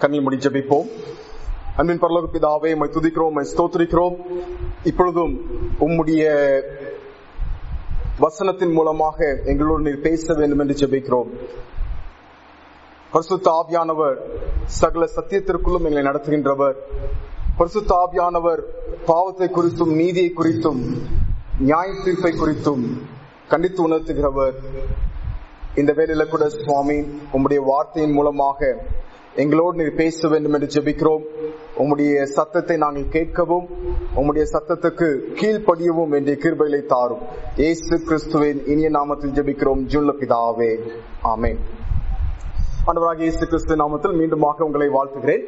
கண்ணில் முடி ஜெபிப்போம் அன்பின் பரலோக பிதாவே உம்மை துதிக்கிறோம் உம்மை ஸ்தோத்திரிக்கிறோம் இப்பொழுதும் உம்முடைய வசனத்தின் மூலமாக எங்களோடு நீர் பேச வேண்டும் என்று ஜெபிக்கிறோம் பரிசுத்த ஆவியானவர் சகல சத்தியத்திற்குள்ளும் எங்களை நடத்துகின்றவர் பரிசுத்த ஆவியானவர் பாவத்தை குறித்தும் நீதியை குறித்தும் நியாய தீர்ப்பை குறித்தும் கண்டித்து உணர்த்துகிறவர் இந்த வேலையில கூட சுவாமி உம்முடைய வார்த்தையின் மூலமாக எங்களோடு நீர் பேச வேண்டும் என்று ஜெபிக்கிறோம் உம்முடைய சத்தத்தை நாங்கள் கேட்கவும் உம்முடைய சத்தத்துக்கு கீழ்ப்படியவும் வேண்டிய கிருபைகளை தாரும் ஏசு கிறிஸ்துவின் இனிய நாமத்தில் ஜெபிக்கிறோம் ஜுல்ல பிதாவே ஆமேன் ஆண்டவராக இயேசு கிறிஸ்து நாமத்தில் மீண்டுமாக உங்களை வாழ்த்துகிறேன்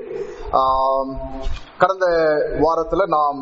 கடந்த வாரத்துல நாம்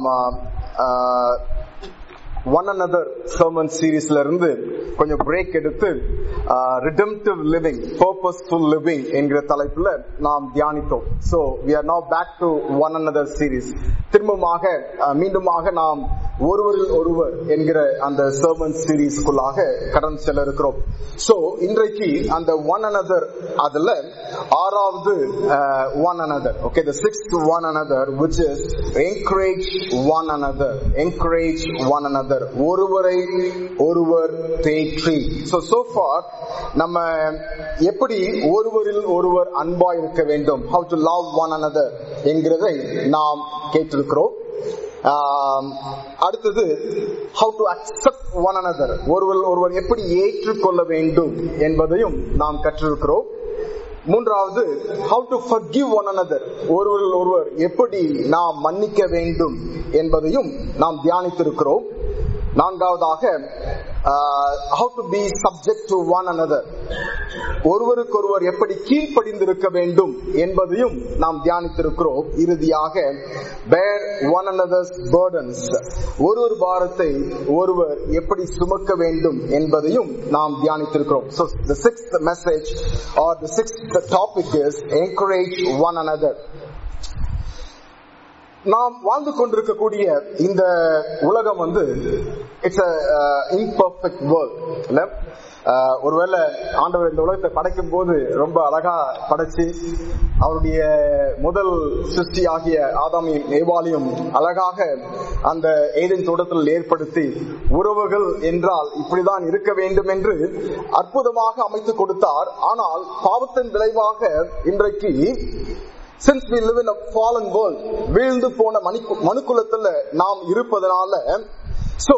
ஒன் அனதர் சர்மன் சீரீஸ்ல இருந்து கொஞ்சம் பிரேக் எடுத்து ரிடம்டிவ் லிவிங் பர்பஸ்ஃபுல் லிவிங் என்கிற தலைப்புல நாம் தியானித்தோம் so we are now back to one another series திரும்பமாக மீண்டுமாக நாம் ஒருவரில் ஒருவர் என்கிற அந்த சர்மன் சீரீஸ்க்குள்ளாக கடன் செல்ல இருக்கிறோம் சோ இன்றைக்கு அந்த ஒன் அனதர் அதுல ஆறாவது one another okay the sixth one another which is encourage one another encourage one another ஒருவரை ஒருவர் தேற்றி சோ சோ ஃபார் நம்ம எப்படி ஒருவரில் ஒருவர் அன்பா இருக்க வேண்டும் how to love one another என்கிறதை நாம் கேட்டிருக்கிறோம் அடுத்தது how to accept one another ஒருவர் ஒருவர் எப்படி ஏற்றுக்கொள்ள வேண்டும் என்பதையும் நாம் கற்றிருக்கிறோம் மூன்றாவது how to forgive one another ஒருவர் ஒருவர் எப்படி நாம் மன்னிக்க வேண்டும் என்பதையும் நாம் தியானித்திருக்கிறோம் நான்காவதாக how to be subject to one another ஒருவருக்கொருவர் எப்படி கீழ்ப்படிந்திருக்க வேண்டும் என்பதையும் நாம் தியானித்திருக்கிறோம் இறுதியாக பேர் ஒன் அனதர்ஸ் பேர்டன்ஸ் ஒரு ஒரு பாரத்தை ஒருவர் எப்படி சுமக்க வேண்டும் என்பதையும் நாம் தியானித்திருக்கிறோம் so the sixth message are the sixth topic is encourage one another நாம் வாழ்ந்து கொண்டிருக்கக்கூடிய இந்த உலகம் வந்து இட்ஸ் இம்பர்ஃபெக்ட் வேர்ல்ட் இல்ல ஒருவேளை ஆண்டவர் இந்த உலகத்தை படைக்கும் போது ரொம்ப அழகா படைச்சு அவருடைய முதல் சிருஷ்டி ஆகிய ஆதாமியும் ஏவாலியும் அழகாக அந்த ஏதேன் தோட்டத்தில் ஏற்படுத்தி உறவுகள் என்றால் இப்படிதான் இருக்க வேண்டும் என்று அற்புதமாக அமைத்து கொடுத்தார் ஆனால் பாவத்தின் விளைவாக இன்றைக்கு since we live in a fallen world வீழ்ந்து போன மணி மனுக்குலத்துல நாம் இருப்பதனால சோ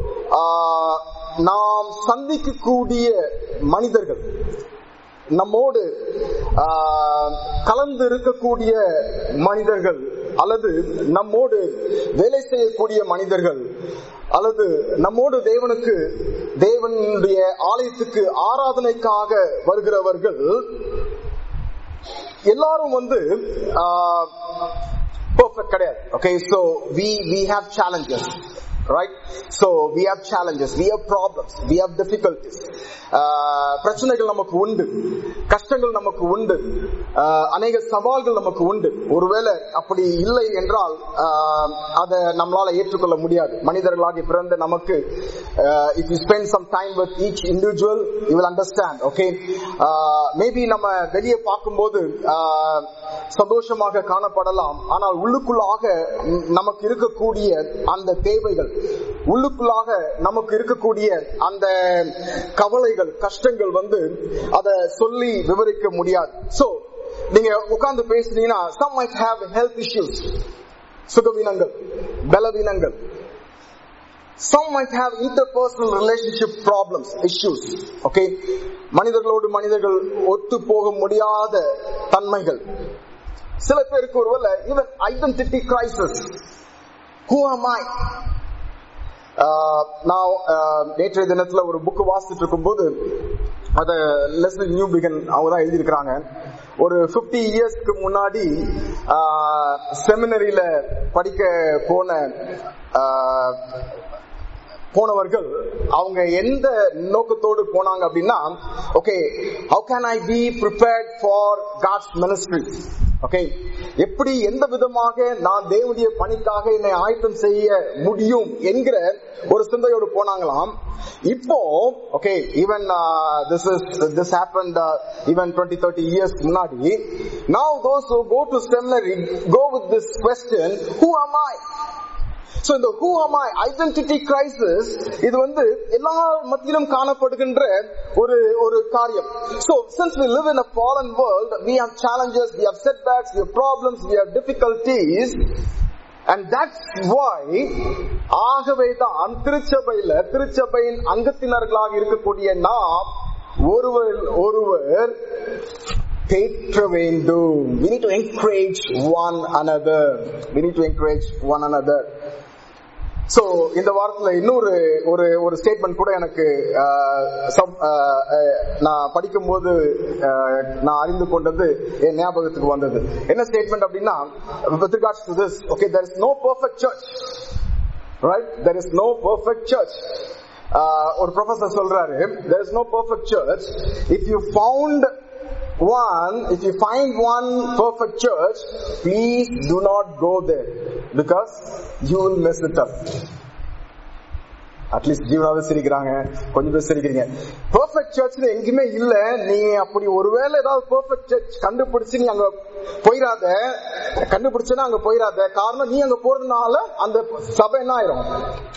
நாம் சந்திக்கக்கூடிய மனிதர்கள் நம்மோடு கலந்து இருக்கக்கூடிய மனிதர்கள் அல்லது நம்மோடு வேலை செய்யக்கூடிய மனிதர்கள் அல்லது நம்மோடு தேவனுக்கு தேவனுடைய ஆலயத்துக்கு ஆராதனைக்காக வருகிறவர்கள் எல்லாரும் வந்து பெர்ஃபெக்ட் கிடையாது okay so we we have challenges right so we have challenges we have problems we have difficulties பிரச்சனைகள் நமக்கு உண்டு கஷ்டங்கள் நமக்கு உண்டு அநேக சவால்கள் நமக்கு உண்டு ஒருவேளை அப்படி இல்லை என்றால் அதை நம்மளால ஏற்றுக்கொள்ள முடியாது மனிதர்களாகி பிறந்த நமக்கு if you spend some time with each individual you will understand okay maybe நம்ம வெளியே பார்க்கும்போது சந்தோஷமாக காணப்படலாம் ஆனால் உள்ளுக்குள்ளாக நமக்கு இருக்கக்கூடிய அந்த தேவைகள் உள்ளுக்குள்ளாக நமக்கு இருக்கக்கூடிய அந்த கவலைகள் கஷ்டங்கள் வந்து அதை சொல்லி விவரிக்க முடியாது சோ நீங்க உட்கார்ந்து பேசுனீங்கன்னா some might have health issues சுகவீனங்கள் பலவீனங்கள் some might have interpersonal relationship problems issues okay மனிதர்களோடு மனிதர்கள் ஒத்து போக முடியாத தன்மைகள் சில பேருக்கு ஒருவேளை even identity crisis who am i நான் நேற்றைய தினத்துல ஒரு புக் வாசிச்சுட்டு இருக்கும்போது அத லெஸ்லி நியூ பிகன் அவங்க தான் எழுதியிருக்கிறாங்க ஒரு பிப்டி இயர்ஸ்க்கு முன்னாடி செமினரியில படிக்க போன போனவர்கள் அவங்க எந்த நோக்கத்தோடு போனாங்க அப்படின்னா okay how can I be prepared for God's ministry okay எப்படி எந்த விதமாக நான் தேவனுடைய பணிக்காக என்னை ஆயத்தம் செய்ய முடியும் என்கிற ஒரு சிந்தையோடு போனாங்களாம் இப்போ okay even this is this happen even twenty thirty years முன்னாடி now those who go to seminary go with this question who am i so இந்த who am I identity crisis இது வந்து எல்லா மத்தியிலும் காணப்படுகின்ற ஒரு ஒரு காரியம் so since we live in a fallen world we have challenges we have setbacks we have problems we have difficulties and that's why ஆகவே தான் திருச்சபையில திருச்சபையின் அங்கத்தினர்களாக இருக்கக்கூடிய நாம் ஒருவர் ஒருவர் தேற்ற வேண்டும் we need to encourage one another we need to encourage one another so இந்த வாரத்துல இன்னொரு ஒரு ஒரு ஸ்டேட்மெண்ட் கூட எனக்கு ஆஹ், some- ஆஹ், ஆஹ், நான் படிக்கும்போது ஆஹ், நான் அறிந்து கொண்டது என் ஞாபகத்துக்கு வந்தது என்ன ஸ்டேட்மெண்ட் அப்படின்னா with regards to this okay there is no perfect church right there is no perfect church ஆஹ், ஒரு ப்ரொஃபசர் சொல்றாரு there is no perfect church if you found one if you find one perfect church please do not go there because you will mess it up at least ஜீவனாவது சிரிக்கிறாங்க கொஞ்சம் பேர் சிரிக்கிறீங்க perfect search எங்கேயுமே இல்ல நீ அப்படி ஒருவேளை ஏதாவது பெர்ஃபெக்ட் சர்ச் கண்டுபிடிச்சு நீ அங்க போயிடாத கண்டுபிடிச்சனா அங்க போயிடாத காரணம் நீ அங்க போறதுனால அந்த சபை என்ன ஆயிரும்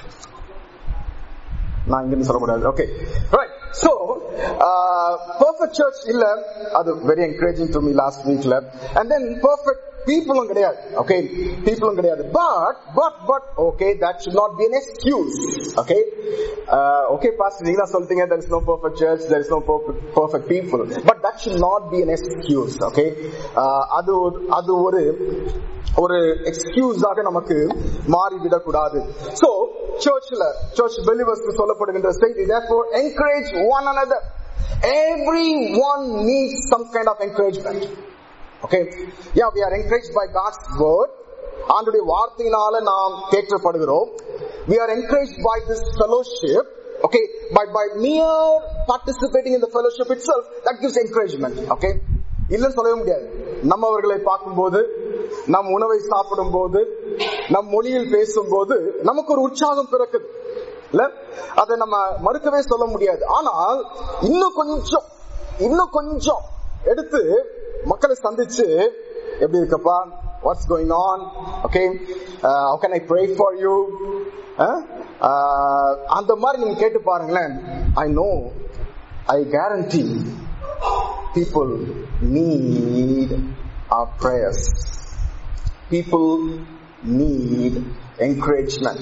நான் இங்க சொல்லக்கூடாது okay right so perfect church இல்ல அது very encouraging to me last வீக்ல அண்ட் தென் பெர்ஃபெக்ட் பீப்புளும் கிடையாது ஓகே பீப்புளும் கிடையாது but but but okay that should not be an excuse okay okay pastor நீங்க தான் சொல்லிட்டீங்க there is no perfect church there is no perfect, perfect people but that should not be an excuse okay அது ஒரு- அது ஒரு ஒரு எக்ஸ்கியூஸாக நமக்கு மாறிவிடக் கூடாது சோ சர்ச்ல சர்ச் பெலிவர்ஸ்க்கு சொல்லப்படுகின்ற செய்தி therefore encourage one another everyone needs some kind of encouragement okay yeah we are encouraged by god's word ஆண்டுடைய வார்த்தையினால நாம் தேற்றப்படுகிறோம் we are encouraged by this fellowship okay by by mere participating in the fellowship itself that gives encouragement okay இல்லைன்னு சொல்லவே முடியாது நம்ம அவர்களை பார்க்கும்போது நம் உணவை சாப்பிடும் போது நம் மொழியில் பேசும்போது நமக்கு ஒரு உற்சாகம் பிறக்குது இல்ல அதை நம்ம மறுக்கவே சொல்ல முடியாது ஆனால் இன்னும் கொஞ்சம் இன்னும் கொஞ்சம் எடுத்து மக்களை சந்திச்சு எப்படி இருக்கப்பா what's going on okay how can i pray for you ah, ah, அந்த மாதிரி நீங்க கேட்டு பாருங்களேன் I know I guarantee people need our prayers. People need encouragement.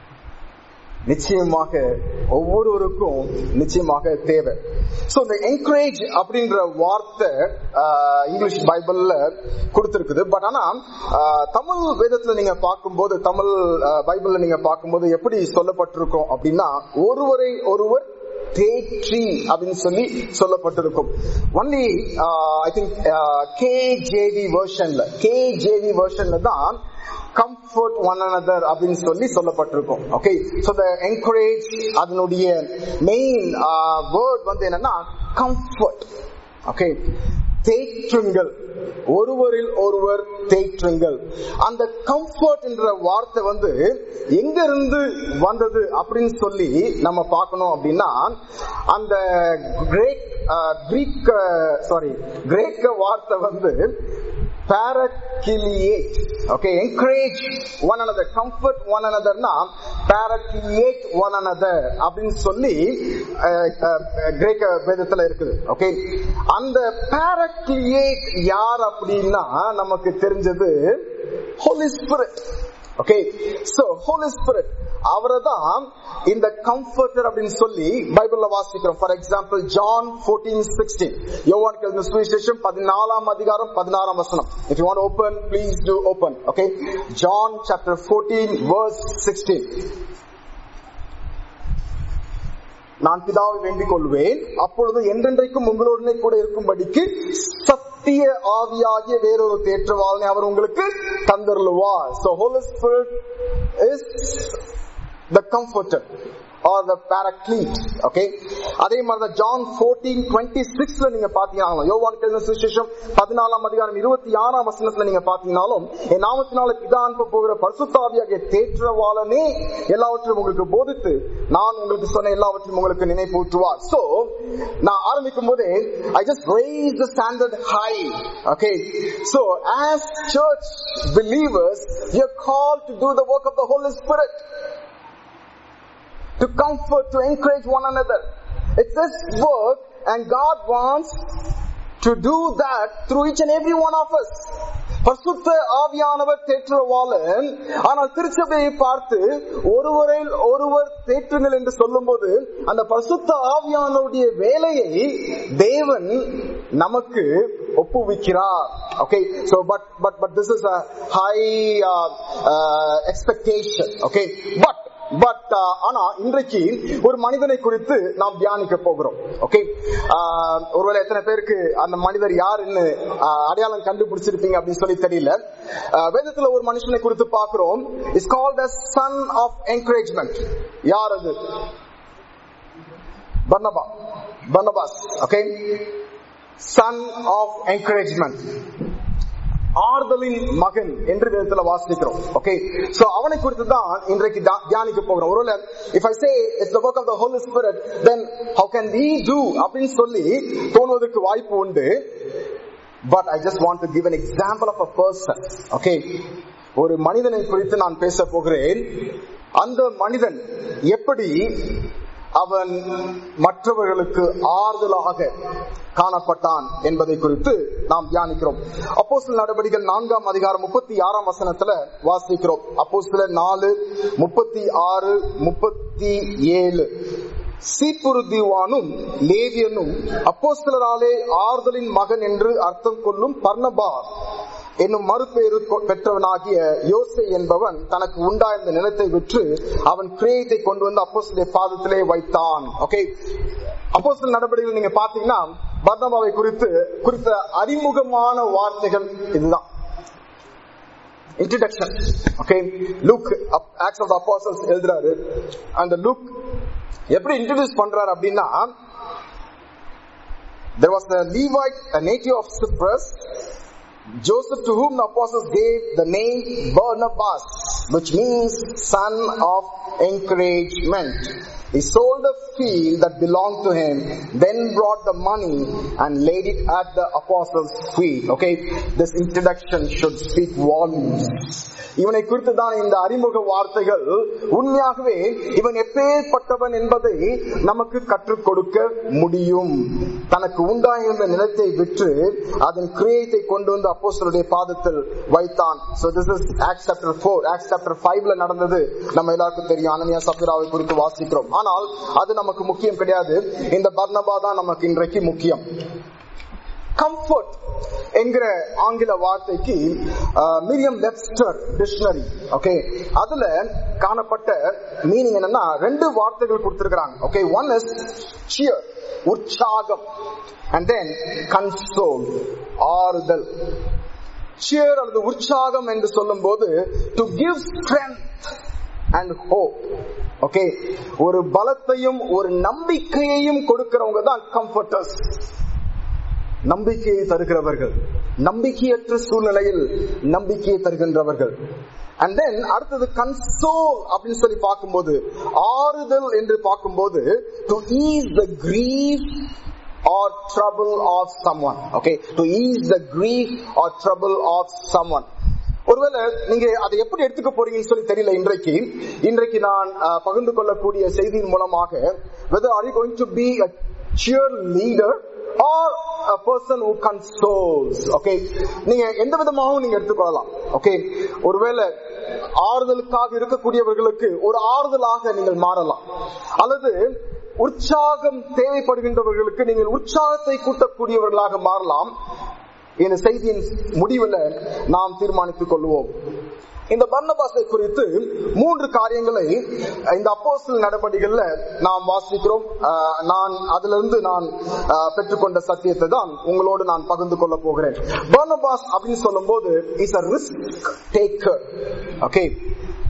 நிச்சயமாக ஒவ்வொருவருக்கும் நிச்சயமாக தேவை சோ இந்த என்கரேஜ் அப்படின்ற வார்த்தை ஆஹ், இங்கிலீஷ் பைபிள்ல கொடுத்திருக்குது பட் ஆனா ஆஹ், தமிழ் வேதத்துல நீங்க பார்க்கும்போது தமிழ் ஆஹ், பைபிள்ல நீங்க பார்க்கும்போது எப்படி சொல்லப்பட்டிருக்கோம் அப்படின்னா ஒருவரை ஒருவர் தேற்றி அப்படின்னு சொல்லி சொல்லப்பட்டிருக்கும் ஒன்லி ஐ திங்க் கேஜேவி வெர்ஷன்ல கேஜேவி வெர்ஷன்ல தான் கம்ஃபர்ட் ஒன் another அப்படின்னு சொல்லி சொல்லப்பட்டிருக்கும் ஓகே சோ த என்கரேஜ் அதனுடைய மெயின் வேர்ட் வந்து என்னன்னா கம்ஃபர்ட் ஓகே தேற்றுங்கள் ஒருவரில் ஒருவர் தேற்றுங்கள் அந்த கம்ஃபர்ட் என்ற வார்த்தை வந்து எங்க இருந்து வந்தது அப்படின்னு சொல்லி நம்ம பார்க்கணும் அப்படின்னா அந்த கிரேக் கிரீக் சாரி கிரேக்க வார்த்தை வந்து paraciliate okay encourage one another comfort one another னா paraciliate one another அப்படின்னு சொல்லி அஹ், அஹ், கிரேக்க வேதத்துல இருக்குது ஓகே அந்த paraciliate யார் அப்படின்னா நமக்கு தெரிஞ்சது holy spirit okay so holy spirit அவரை தான் இந்த கம்ஃபர்டர் அப்படின்னு சொல்லி பைபிள்ல வாசிக்கிறோம் for example John fourteen sixteen யோவான் கெழுந்த சுவிசேஷம் பதினாலாம் அதிகாரம் பதினாறாம் வசனம் if you want open please to open okay John chapter fourteen verse sixteen நான் பிதாவை வேண்டிக் கொள்வேன் அப்பொழுது என்றென்றைக்கும் உங்களுடனே கூட இருக்கும்படிக்கு சத்திய ஆவியாகிய வேறொரு தேற்றவாளனை அவர் உங்களுக்கு தந்தருளுவார் so holy spirit is the comforter or the paraclete okay அதே மாதிரி தான் ஜான் ஃபோர்டீன் டுவெண்ட்டி சிக்ஸ்ல நீங்க பாத்தீங்கன்னா யோவான் கெழுந்த சுவிசேஷம் பதினாலாம் அதிகாரம் இருபத்தி ஆறாம் வசனத்துல நீங்க பாத்தீங்கன்னாலும் என் நாமத்தினால பிதா அனுப்ப போகிற பரிசுத்தாவியாகிய தேற்றவாளனே எல்லாவற்றையும் உங்களுக்கு போதித்து நான் உங்களுக்கு சொன்ன எல்லாவற்றையும் உங்களுக்கு நினைப்பூட்டுவார் சோ நான் ஆரம்பிக்கும் போதே I just raise the standard high okay so as church believers we are called to do the work of the holy spirit to comfort, to encourage one another. It's this work and God wants to do that through each and every one of us. பரிசுத்த ஆவியானவர் தேற்றுவாளன் ஆனால் திருச்சபையை பார்த்து ஒருவரை ஒருவர் தேற்றுங்கள் என்று சொல்லும்போது அந்த பரிசுத்த ஆவியானவருடைய வேலையை தேவன் நமக்கு ஒப்புவிக்கிறார் okay so but but but this is a high expectation okay but but ஆனா இன்றைக்கு ஒரு மனிதனை குறித்து நாம் தியானிக்க போகிறோம் ஓகே ஒருவேளை எத்தனை பேருக்கு அந்த மனிதர் யாருன்னு ஆஹ், அடையாளம் கண்டுபிடிச்சிருப்பீங்க அப்படின்னு சொல்லி தெரியல ஆஹ், வேதத்துல ஒரு மனுஷனை குறித்து பார்க்கிறோம் is called a son of encouragement யார் அது பர்னபா Barnabas okay son of encouragement ஆறுதலின் மகன் என்று வேதத்துல வாசிக்கிறோம் ஓகே சோ அவனை குறித்து தான் இன்றைக்கு தியா- தியானிக்க போகிறோம் ஒருவேளை if I say it's the work of the holy spirit then how can we do அப்படின்னு சொல்லி தோணுவதற்கு வாய்ப்பு உண்டு but I just want to give an example of a person okay ஒரு மனிதனை குறித்து நான் பேச போகிறேன் அந்த மனிதன் எப்படி அவன் மற்றவர்களுக்கு ஆறுதலாக காணப்பட்டான் என்பதை குறித்து நாம் தியானிக்கிறோம் அப்போ சில நடவடிக்கைகள் நான்காம் அதிகாரம் முப்பத்தி ஆறாம் வசனத்துல வாசிக்கிறோம் அப்போ சில நாலு முப்பத்தி ஆறு முப்பத்தி ஏழு சீப்புருதிவானும் லேவியனும் அப்போஸ்தலராலே ஆறுதலின் மகன் என்று அர்த்தம் கொள்ளும் பர்ணபா என்னும் மறுபேறு கொ- பெற்றவனாகிய யோசை என்பவன் தனக்கு உண்டாயிருந்த நிலத்தை விற்று அவன் கிரேயத்தை கொண்டு வந்து அப்போஸ்தலருடைய பாதத்திலே வைத்தான் ஓகே அப்போஸ்தலர் நடவடிக்கைகள் நீங்க பாத்தீங்கன்னா பர்ணபாவை குறித்து குறித்த அறிமுகமான வார்த்தைகள் இதுதான் introduction okay Luke Acts of Apostles எழுதுறாரு அந்த லுக் எப்படி இன்ட்ரடியூஸ் பண்றாரு அப்படின்னா there was a Levite, a native of Cyprus, Joseph to whom the apostles gave the name Barnabas, which means son of encouragement. He sold a field that belonged to him, then brought the money and laid it at the apostles' feet. Okay, this introduction should speak volumes. இவனை குறித்து தான் இந்த அறிமுக வார்த்தைகள் உண்மையாகவே இவன் எப்பேற்பட்டவன் என்பதை நமக்கு கற்றுக் கொடுக்க முடியும் தனக்கு உண்டாயிருந்த நிலத்தை விற்று அதன் கிரியத்தை கொண்டு வந்து அப்போஸ்தலருடைய பாதத்தில் வைத்தான் so this is Acts chapter 4 Acts chapter 5ல நடந்தது நம்ம எல்லாருக்கும் தெரியும் அனனியா சப்ராவை குறித்து வாசிக்கிறோம் ஆனால் அது நமக்கு முக்கியம் கிடையாது இந்த பர்னபா தான் நமக்கு இன்றைக்கு முக்கியம் கம்ஃபர்ட் என்கிற ஆங்கில வார்த்தைக்கு மிரியம் வெப்ஸ்டர் டிக்ஷனரி ஓகே அதுல காணப்பட்ட மீனிங் என்னன்னா ரெண்டு வார்த்தைகள் கொடுத்திருக்கிறாங்க ஓகே ஒன் இஸ் சியர் உற்சாகம் அண்ட் தென் கன்சோல் ஆறுதல் சியர் அல்லது உற்சாகம் என்று சொல்லும் போது to give strength and hope okay ஒரு பலத்தையும் ஒரு நம்பிக்கையையும் கொடுக்கிறவங்க தான் கம்ஃபர்டர்ஸ் நம்பிக்கையை தருகிறவர்கள் நம்பிக்கையற்ற சூழ்நிலையில் நம்பிக்கையை தருகின்றவர்கள் அண்ட் தென் அடுத்தது கன்சோல் அப்படின்னு சொல்லி பார்க்கும்போது ஆறுதல் என்று பார்க்கும்போது to ease the grief or trouble of someone okay to ease the grief or trouble of someone ஒருவேளை நீங்க அதை எப்படி எடுத்துக்க போறீங்கன்னு சொல்லி தெரியல இன்றைக்கு இன்றைக்கு நான் அஹ், பகிர்ந்து கொள்ளக்கூடிய செய்தியின் மூலமாக whether are you going to be a cheer leader or a person who consoles okay நீங்க எந்த விதமாகவும் நீங்க எடுத்துக்கொள்ளலாம் ஓகே ஒருவேளை ஆறுதலுக்காக இருக்கக்கூடியவர்களுக்கு ஒரு ஆறுதலாக நீங்கள் மாறலாம் அல்லது உற்சாகம் தேவைப்படுகின்றவர்களுக்கு நீங்கள் உற்சாகத்தை கூட்டக்கூடியவர்களாக மாறலாம் இந்த செய்தியின் முடிவுல நாம் தீர்மானித்துக் கொள்வோம் இந்த பர்ணபாசை குறித்து மூன்று காரியங்களை இந்த அப்போஸ்தல நடவடிக்கைகள்ல நாம் வாசிக்கிறோம் ஆஹ், நான் அதிலிருந்து நான் ஆஹ், பெற்றுக்கொண்ட சத்தியத்தை தான் உங்களோடு நான் பகிர்ந்து கொள்ள போகிறேன் பர்ணபாஸ் அப்படின்னு சொல்லும் போது is a risk taker okay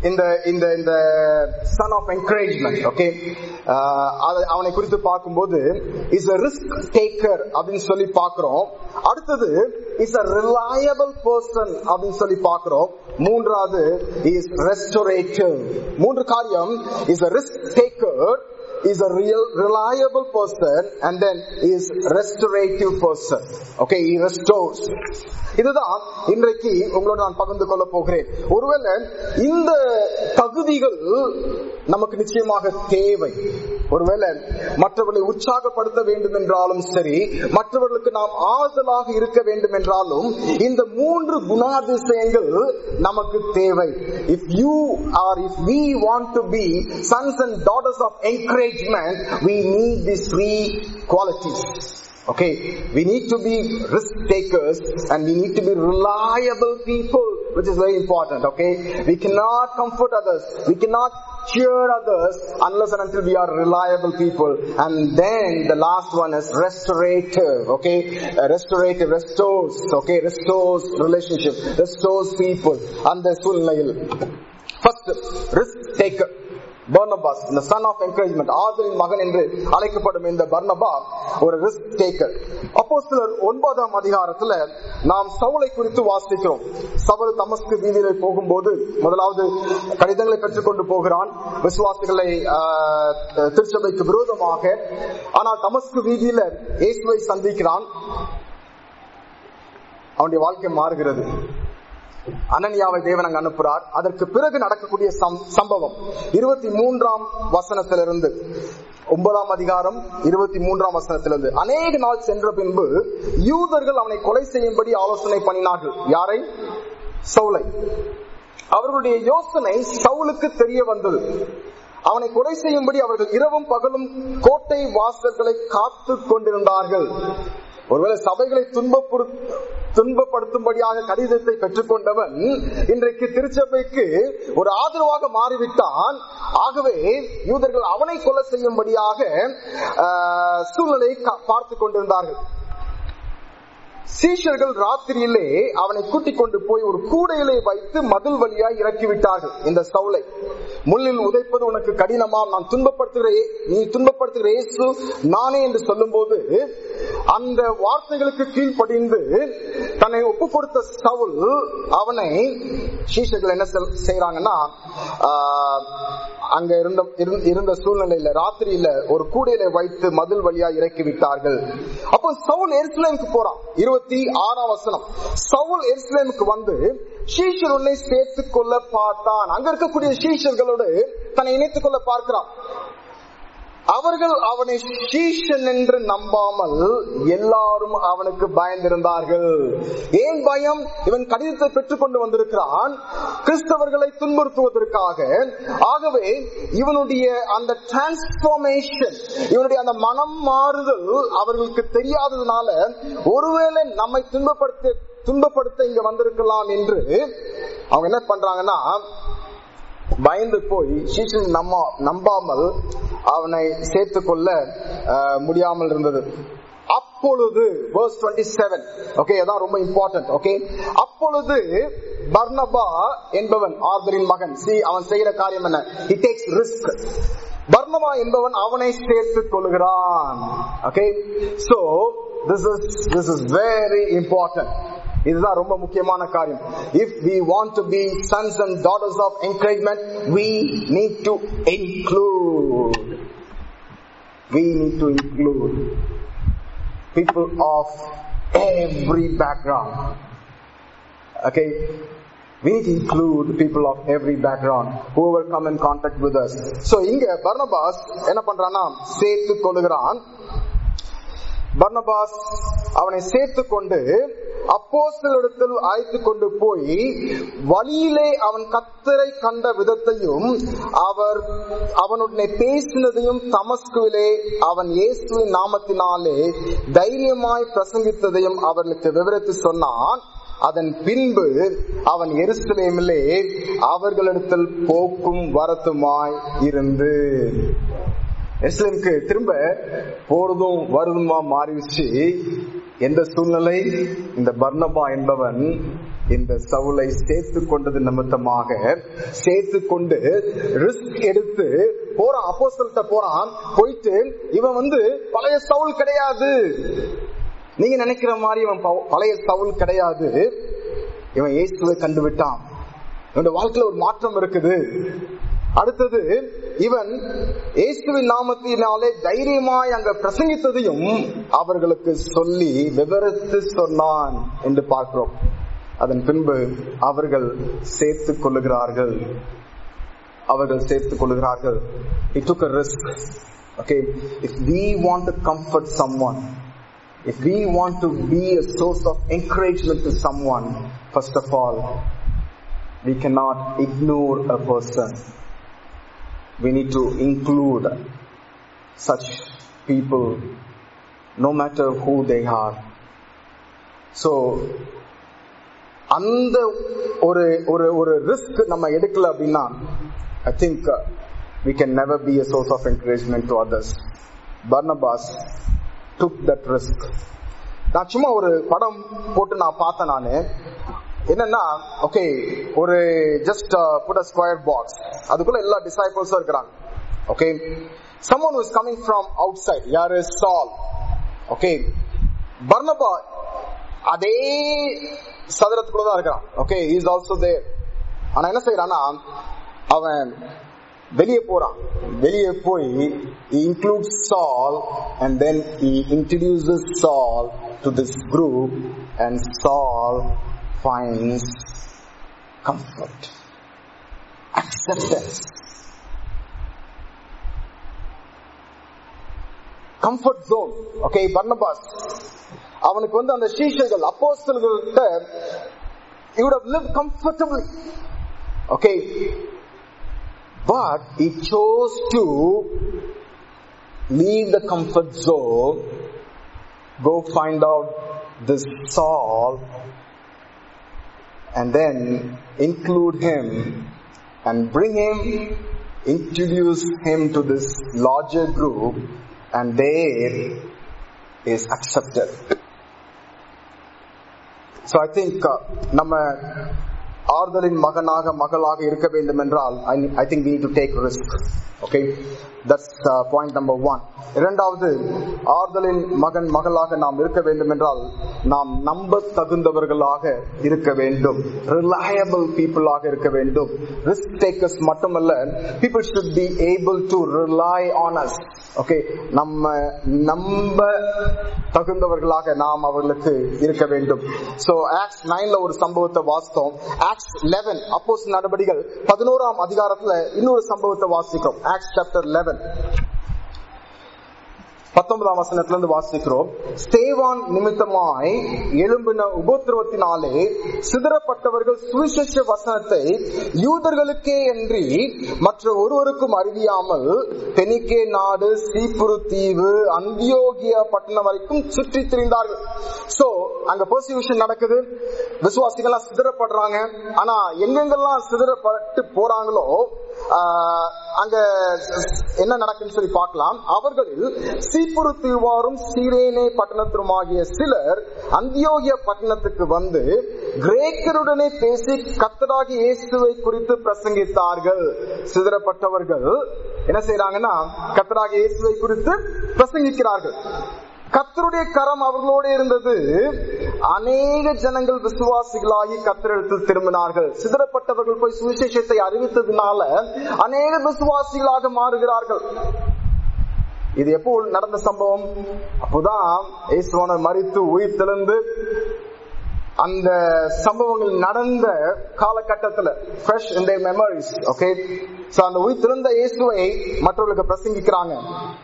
இந்த இந்த இந்த சன் ஆஃப் என்கரேஜ்மெண்ட் ஓகே அவனை குறித்து பார்க்கும்போது இஸ் a ரிஸ்க் டேக்கர் அப்படின்னு சொல்லி பார்க்கிறோம் அடுத்தது இஸ் a ரிலையபிள் பர்சன் அப்படின்னு சொல்லி பார்க்கிறோம் மூன்றாவது இஸ் ரெஸ்டோரேட்டிவ் மூன்று காரியம் is a risk taker is a real reliable person and then is restorative person okay he restores இதுதான் இன்றைக்கு உங்களோட நான் பகிர்ந்து கொள்ள போகிறேன் ஒருவேளை இந்த தகுதிகள் நமக்கு நிச்சயமாக தேவை ஒருவேளை மற்றவர்களை உற்சாகப்படுத்த வேண்டும் என்றாலும் சரி மற்றவர்களுக்கு நாம் ஆறுதலாக இருக்க வேண்டும் என்றாலும் இந்த மூன்று குணாதிசயங்கள் நமக்கு தேவை if you are if we want to be sons and daughters of encouragement we need these three qualities Okay, we need to be risk takers and we need to be reliable people, which is very important. Okay, we cannot comfort others, we cannot cheer others unless and until we are reliable people. And then the last one is restorative. Okay, Uh, restorative restores. Okay, restores relationship, restores people. அந்த சூழ்நிலையில் first risk taker. Barnabas இந்த Sun of encouragement ஆதரின் மகன் என்று அழைக்கப்படும் இந்த பர்னபா ஒரு risk taker அப்போ சிலர் ஒன்பதாம் அதிகாரத்துல நாம் சவுளை குறித்து வாசிக்கிறோம் சவுல் தமஸ்கு வீதியில போகும்போது முதலாவது கடிதங்களை பெற்றுக்கொண்டு போகிறான் விசுவாசிகளை ஆஹ், திருச்சபைக்கு விரோதமாக ஆனால் தமஸ்கு வீதியில இயேசுவை சந்திக்கிறான் அவனுடைய வாழ்க்கை மாறுகிறது அனன்யாவை தேவன் அங்கு அனுப்புறார் அதற்கு பிறகு நடக்கக்கூடிய சம்- சம்பவம் இருபத்தி மூன்றாம் வசனத்திலிருந்து ஒன்பதாம் அதிகாரம் இருபத்தி மூன்றாம் வசனத்திலிருந்து அநேக நாள் சென்ற பின்பு யூதர்கள் அவனை கொலை செய்யும்படி ஆலோசனை பண்ணினார்கள் யாரை சவுலை அவர்களுடைய யோசனை சவுலுக்கு தெரிய வந்தது அவனை கொலை செய்யும்படி அவர்கள் இரவும் பகலும் கோட்டை வாசல்களை காத்து கொண்டிருந்தார்கள் ஒருவேளை சபைகளை துன்பப்புறு துன்பப்படுத்தும்படியாக கடிதத்தை பெற்றுக்கொண்டவன் இன்றைக்கு திருச்சபைக்கு ஒரு ஆதரவாக மாறிவிட்டான் ஆகவே யூதர்கள் அவனை கொலை செய்யும்படியாக ஆஹ், சூழ்நிலையை கா- பார்த்துக் கொண்டிருந்தார்கள் சீஷர்கள் ராத்திரியிலே அவனை கூட்டிக் கொண்டு போய் ஒரு கூடையிலே வைத்து மதில் வழியாய் இறக்கி விட்டார்கள் இந்த சவுளை முள்ளில் உதைப்பது உனக்கு கடினமாம் நான் துன்பப்படுத்துகிற இயே- நீ துன்பப்படுத்துகிற இயேசு நானே என்று சொல்லும்போது அந்த வார்த்தைகளுக்கு கீழ்ப்படிந்து தன்னை ஒப்பு கொடுத்த சவுல் அவனை சீஷர்கள் என்ன செல்- செய்றாங்கன்னா ஆஹ், அங்க இருந்த இருந்த- இருந்த சூழ்நிலையில ராத்திரியில ஒரு கூடையில வைத்து மதில் வழியா இறக்கி விட்டார்கள் அப்போ சவுல் எருசலேமுக்கு போறான் இருபத்தி ஆறாம் வசனம் சவுல் எருசலேமுக்கு வந்து சீஷர் உன்னை சேர்த்துக் கொள்ள பார்த்தான் அங்க இருக்கக்கூடிய சீஷர்களோடு தன்னை இணைத்துக் கொள்ள பார்க்கிறான் அவர்கள் அவனை சீஷன் என்று நம்பாமல் எல்லாரும் அவனுக்கு பயந்திருந்தார்கள் ஏன் பயம் இவன் கடிதத்தை பெற்றுக் கொண்டு வந்திருக்கிறான் கிறிஸ்தவர்களை துன்புறுத்துவதற்காக ஆகவே இவனுடைய அந்த டிரான்ஸ்பார்மேஷன் இவனுடைய அந்த மனம் மாறுதல் அவர்களுக்கு தெரியாததுனால ஒருவேளை நம்மை துன்பப்படுத்த துன்பப்படுத்த இங்க வந்திருக்கலாம் என்று அவங்க என்ன பண்றாங்கன்னா பயந்து போய் சீசன் நம்ம நம்பாமல் அவனை சேர்த்துக் கொள்ள அஹ், முடியாமல் இருந்தது அப்பொழுது verse 27 ஓகே அதான் ரொம்ப இம்பார்ட்டன்ட் ஓகே அப்பொழுது பர்னபா என்பவன் ஆர்தரின் மகன் சி அவன் செய்கிற காரியம் என்ன he takes risk பர்னபா என்பவன் அவனை சேர்த்துக் கொள்கிறான் okay so this is this is very important இதுதான் ரொம்ப முக்கியமான காரியம் if we want to be sons and daughters of encouragement we need to include we need to include people of every background okay we need to include people of every background whoever come in contact with us so இங்க பர்னபாஸ் என்ன பண்றான்னா சேர்த்து கொள்ளுகிறான் பர்னபாஸ் அவனை சேர்த்து கொண்டு அப்போஸ்தலரிடத்தில் அழைத்து கொண்டு போய் வழியிலே அவன் கத்தரை கண்ட விதத்தையும் அவர் அவனுடனே பேசினதையும் தமஸ்குவிலே அவன் இயேசுவின் நாமத்தினாலே தைரியமாய் பிரசங்கித்ததையும் அவர்களுக்கு விவரித்து சொன்னான் அதன் பின்பு அவன் எருசலேமிலே அவர்களிடத்தில் போக்கும் வரத்துமாய் இருந்து எருசலேமுக்கு திரும்ப போறதும் வருதுமா மாறிடுச்சு எந்த சூழ்நிலை இந்த பர்னபா என்பவன் இந்த சவுலை சேர்த்து கொண்டது நிமித்தமாக சேர்த்து கொண்டு ரிஸ்க் எடுத்து போறான் அப்போஸ்தலர்கிட்ட போறான் போயிட்டு இவன் வந்து பழைய சவுல் கிடையாது நீங்க நினைக்கிற மாதிரி இவன் ப- பழைய சவுல் கிடையாது இவன் இயேசுவை கண்டு விட்டான் இவனுடைய வாழ்க்கையில ஒரு மாற்றம் இருக்குது அடுத்தது இவன் இயேசுவின் நாமத்தினாலே தைரியமாய் அங்க பிரசங்கித்ததையும் அவர்களுக்கு சொல்லி விவரித்து சொன்னான் என்று பார்க்கிறோம் அதன் பின்பு அவர்கள் சேர்த்துக் கொள்ளுகிறார்கள் அவர்கள் சேர்த்துக் கொள்ளுகிறார்கள் it took a risk okay if we want to comfort someone if we want to be a source of encouragement to someone first of all we cannot ignore a person we need to include such people no matter who they are so அந்த ஒரு ஒரு ஒரு risk நம்ம எடுக்கல அப்படின்னா I think we can never be a source of encouragement to others Barnabas took that risk நான் சும்மா ஒரு படம் போட்டு நான் பார்த்தேன் நானு என்னன்னா ஓகே ஒரு just put a square box அதுக்குள்ள எல்லா டிசைபிள்ஸும் இருக்கிறாங்க okay someone who is coming from outside யாரு சால் ஓகே பர்னபா அதே சதுரத்துக்குள்ள தான் இருக்கிறான் ஓகே இஸ் ஆல்சோ தேர் ஆனா என்ன செய்யறான்னா அவன் வெளியே போறான் வெளியே போய் include Saul and then he introduces Saul to this group and Saul finds comfort acceptance comfort zone okay Barnabas அவனுக்கு வந்து அந்த சீஷர்கள் அப்போஸ்தலர்கள்ட்ட he would have lived comfortably okay but he chose to leave the comfort zone go find out this Saul and then include him and bring him introduce him to this larger group and there is accepted so i think uh, நம்ம ஆறுதலின் மகனாக மகளாக இருக்க வேண்டும் என்றால் I think we need to take risk okay that's uh, point number one இரண்டாவது ஆறுதலின் மகன் மகளாக நாம் இருக்க வேண்டும் என்றால் நாம் நம்ப தகுந்தவர்களாக இருக்க வேண்டும் ரிலையபிள் பீப்புளாக இருக்க வேண்டும் ரிஸ்க் டேக்கர்ஸ் மட்டுமல்ல people should be able to rely on us okay நம்ம நம்ப தகுந்தவர்களாக நாம் அவர்களுக்கு இருக்க வேண்டும் சோ ஆக்ஸ் நைன்ல ஒரு சம்பவத்தை வாசித்தோம் ஆக்ஸ் லெவன் அப்போஸ் நடவடிக்கைகள் பதினோராம் அதிகாரத்துல இன்னொரு சம்பவத்தை வாசிக்கிறோம் ஆக்ஸ் சாப்டர் லெவன் பத்தொன்பதாம் வசனத்துல இருந்து வாசிக்கிறோம் ஸ்தேவான் நிமித்தமாய் எழும்பின உபத்திரவத்தினாலே சிதறப்பட்டவர்கள் சுவிசேஷ வசனத்தை யூதர்களுக்கே அன்றி மற்ற ஒருவருக்கும் அறிவியாமல் பெனிக்கே நாடு சீப்புரு தீவு அந்தியோகியா பட்டணம் வரைக்கும் சுற்றி திரிந்தார்கள் சோ அங்க பர்சியூஷன் நடக்குது விசுவாசிகள்லாம் சிதறப்படுறாங்க ஆனா எங்கெங்கெல்லாம் சிதறப்பட்டு போறாங்களோ ஆஹ், அங்க என்ன நடக்குன்னு சொல்லி பார்க்கலாம் அவர்களில் சீப்புரு தீவாரும் சீரேனே பட்டணத்திலுமாகிய சிலர் அந்தியோகிய பட்டணத்துக்கு வந்து கிரேக்கருடனே பேசி கத்தராகி இயேசுவை குறித்து பிரசங்கித்தார்கள் சிதறப்பட்டவர்கள் என்ன செய்யறாங்கன்னா கத்தராகி இயேசுவை குறித்து பிரசங்கிக்கிறார்கள் கத்தருடைய கரம் அவர்களோடு இருந்தது அநேக ஜனங்கள் விசுவாசிகளாகி கத்தரிடத்தில் திரும்பினார்கள் சிதறப்பட்டவர்கள் போய் சுவிசேஷத்தை அறிவித்ததுனால அநேக விசுவாசிகளாக மாறுகிறார்கள் இது எப்போ நடந்த சம்பவம் அப்போதான் இயேசுவானவர் மறித்து உயிர் தெளிந்து அந்த சம்பவங்கள் நடந்த காலகட்டத்துல fresh in their memories okay so அந்த உயிர் திறந்த இயேசுவை மற்றவர்களுக்கு பிரசங்கிக்கிறாங்க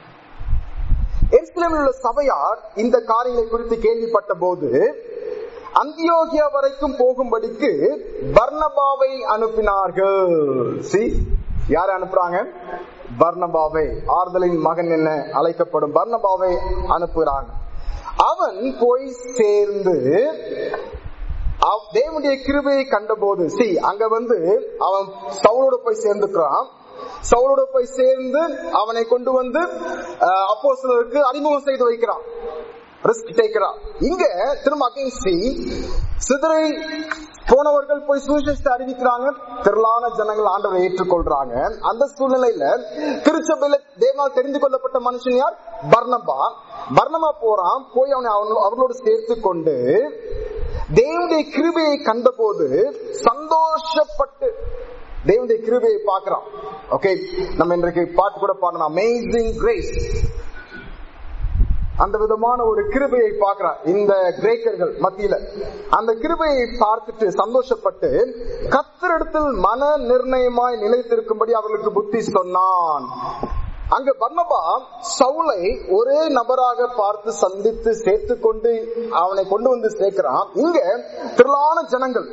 எருசலேமில் உள்ள சபையார் இந்த காரியங்களை குறித்து கேள்விப்பட்ட போது அந்தியோகியா வரைக்கும் போகும்படிக்கு பர்னபாவை அனுப்பினார்கள் சி யாரை அனுப்புறாங்க பர்னபாவை ஆறுதலின் மகன் என்ன அழைக்கப்படும் பர்னபாவை அனுப்புகிறாங்க அவன் போய் சேர்ந்து அவ்- தேவனுடைய கிருபையை கண்டபோது சி அங்க வந்து அவன் சவுலோட போய் சேர்ந்துக்கிறான் சவுலோட போய் சேர்ந்து அவனை கொண்டு வந்து அப்போ சிலருக்கு அறிமுகம் செய்து வைக்கிறான் ரிஸ்க் டேக்கரா இங்க திரும்ப அகைன் சி சிதறை போனவர்கள் போய் சுவிசேஷத்தை அறிவிக்கிறாங்க திரளான ஜனங்கள் ஆண்டவரை ஏற்றுக்கொள்றாங்க அந்த சூழ்நிலையில திருச்சபையில தேவனால் தெரிந்து கொள்ளப்பட்ட மனுஷன் யார் பர்ணபா பர்ணபா போறான் போய் அவனை அவனோ- அவர்களோடு சேர்த்து கொண்டு தேவனுடைய கிருபையை கண்டபோது சந்தோஷப்பட்டு தேவனுடைய கிருபையை பார்க்கிறான் ஓகே நம்ம இன்றைக்கு பாட்டு கூட பாடணும் அமேசிங் கிரேஸ் அந்த விதமான ஒரு கிருபையை பார்க்கிறான் இந்த கிரேக்கர்கள் மத்தியில அந்த கிருபையை பார்த்துட்டு சந்தோஷப்பட்டு கத்தரிடத்தில் மன நிர்ணயமாய் நிலைத்திருக்கும்படி அவர்களுக்கு புத்தி சொன்னான் அங்க பர்னபா சவுலை ஒரே நபராக பார்த்து சந்தித்து சேர்த்து கொண்டு அவனை கொண்டு வந்து சேர்க்கிறான் இங்க திரளான ஜனங்கள்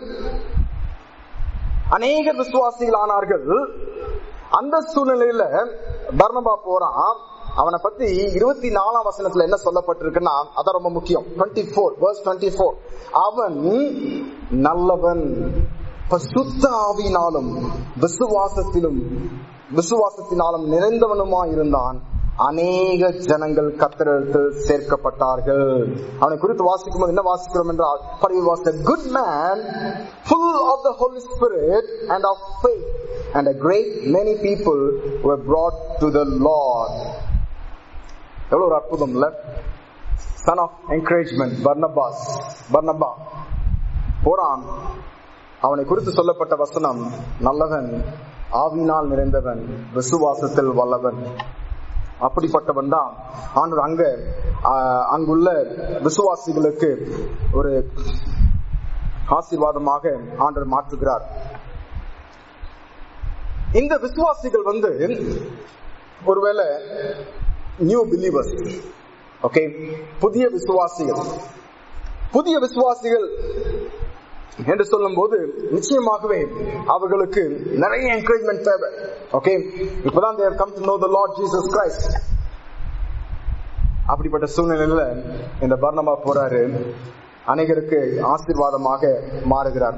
அநேக விசுவாசிகள் ஆனார்கள் அந்த சூழ்நிலையில பர்னபா போறான் அவனை பத்தி இருபத்தி நாலாம் வசனத்துல என்ன சொல்லப்பட்டிருக்குன்னா அதான் ரொம்ப முக்கியம் டுவெண்ட்டி ஃபோர் டுவெண்ட்டி ஃபோர் அவன் நல்லவன் பசுத்த ஆவியினாலும் விசுவாசத்திலும் விசுவாசத்தினாலும் நிறைந்தவனுமா இருந்தான் அநேக ஜனங்கள் கத்தரிடத்தில் சேர்க்கப்பட்டார்கள் அவனை குறித்து வாசிக்கும் போது என்ன வாசிக்கிறோம் என்றால் for he was a good man full of the holy spirit and of faith and a great many people were brought to the lord எவ்வளவு ஒரு அற்புதம் இல்ல சன் ஆஃப் என்கரேஜ்மெண்ட் பர்னபாஸ் பர்னபா போறான் அவனை குறித்து சொல்லப்பட்ட வசனம் நல்லவன் ஆவினால் நிறைந்தவன் விசுவாசத்தில் வல்லவன் அப்படிப்பட்டவன் தான் ஆண்டவர் அங்க ஆஹ், அங்குள்ள விசுவாசிகளுக்கு ஒரு ஆசீர்வாதமாக ஆண்டவர் மாற்றுகிறார் இந்த விசுவாசிகள் வந்து ஒருவேளை நியூ பிலீவர்ஸ் ஓகே புதிய விசுவாசிகள் புதிய விசுவாசிகள் என்று சொல்லும் போது நிச்சயமாகவே அவர்களுக்கு நிறைய என்கரேஜ்மெண்ட் தேவை ஓகே இப்பதான் there come to know the Lord Jesus Christ அப்படிப்பட்ட சூழ்நிலையில இந்த பர்ணமா போறாரு அநேகருக்கு ஆசீர்வாதமாக மாறுகிறார்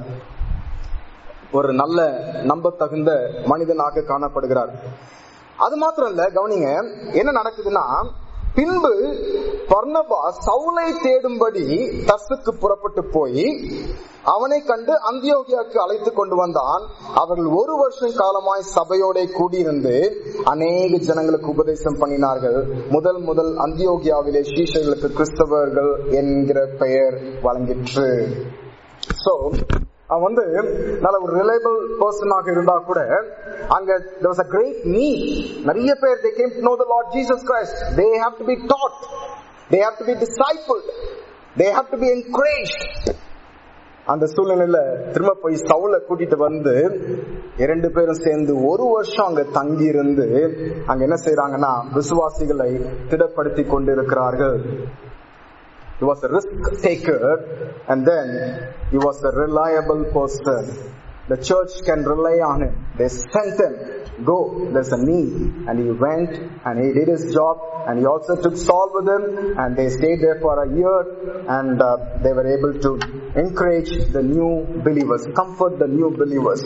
ஒரு நல்ல நம்பத்தகுந்த மனிதனாக காணப்படுகிறார் அது மாத்திரம் இல்ல கவனிங்க என்ன நடக்குதுன்னா பின்பு பர்ணபா சவுலை தேடும்படி தர்சுக்கு புறப்பட்டு போய் அவனை கண்டு அந்தியோகியாக்கு அழைத்து கொண்டு வந்தான் அவர்கள் ஒரு வருஷம் காலமாய் சபையோட கூடியிருந்து அநேக ஜனங்களுக்கு உபதேசம் பண்ணினார்கள் முதல் முதல் அந்தியோகியாவிலே சீஷர்களுக்கு கிறிஸ்தவர்கள் என்கிற பெயர் வழங்கிற்று சோ அவன் வந்து நல்ல ஒரு ரிலையபிள் பர்சனாக இருந்தா கூட அங்க there was a great need நிறைய பேர் they came to know the Lord Jesus Christ they have to be taught they have to be discipled they have to be encouraged அந்த சூழ்நிலையில திரும்ப போய் சவுல கூட்டிட்டு வந்து இரண்டு பேரும் சேர்ந்து ஒரு வருஷம் அங்க தங்கி இருந்து அங்க என்ன செய்யறாங்கன்னா விசுவாசிகளை திடப்படுத்தி கொண்டிருக்கிறார்கள் He was a risk taker and then he was a reliable person. The church can rely on him. They sent him, go, there's a need. And he went and he did his job and he also took Saul with him and they stayed there for a year and uh, they were able to encourage the new believers, comfort the new believers.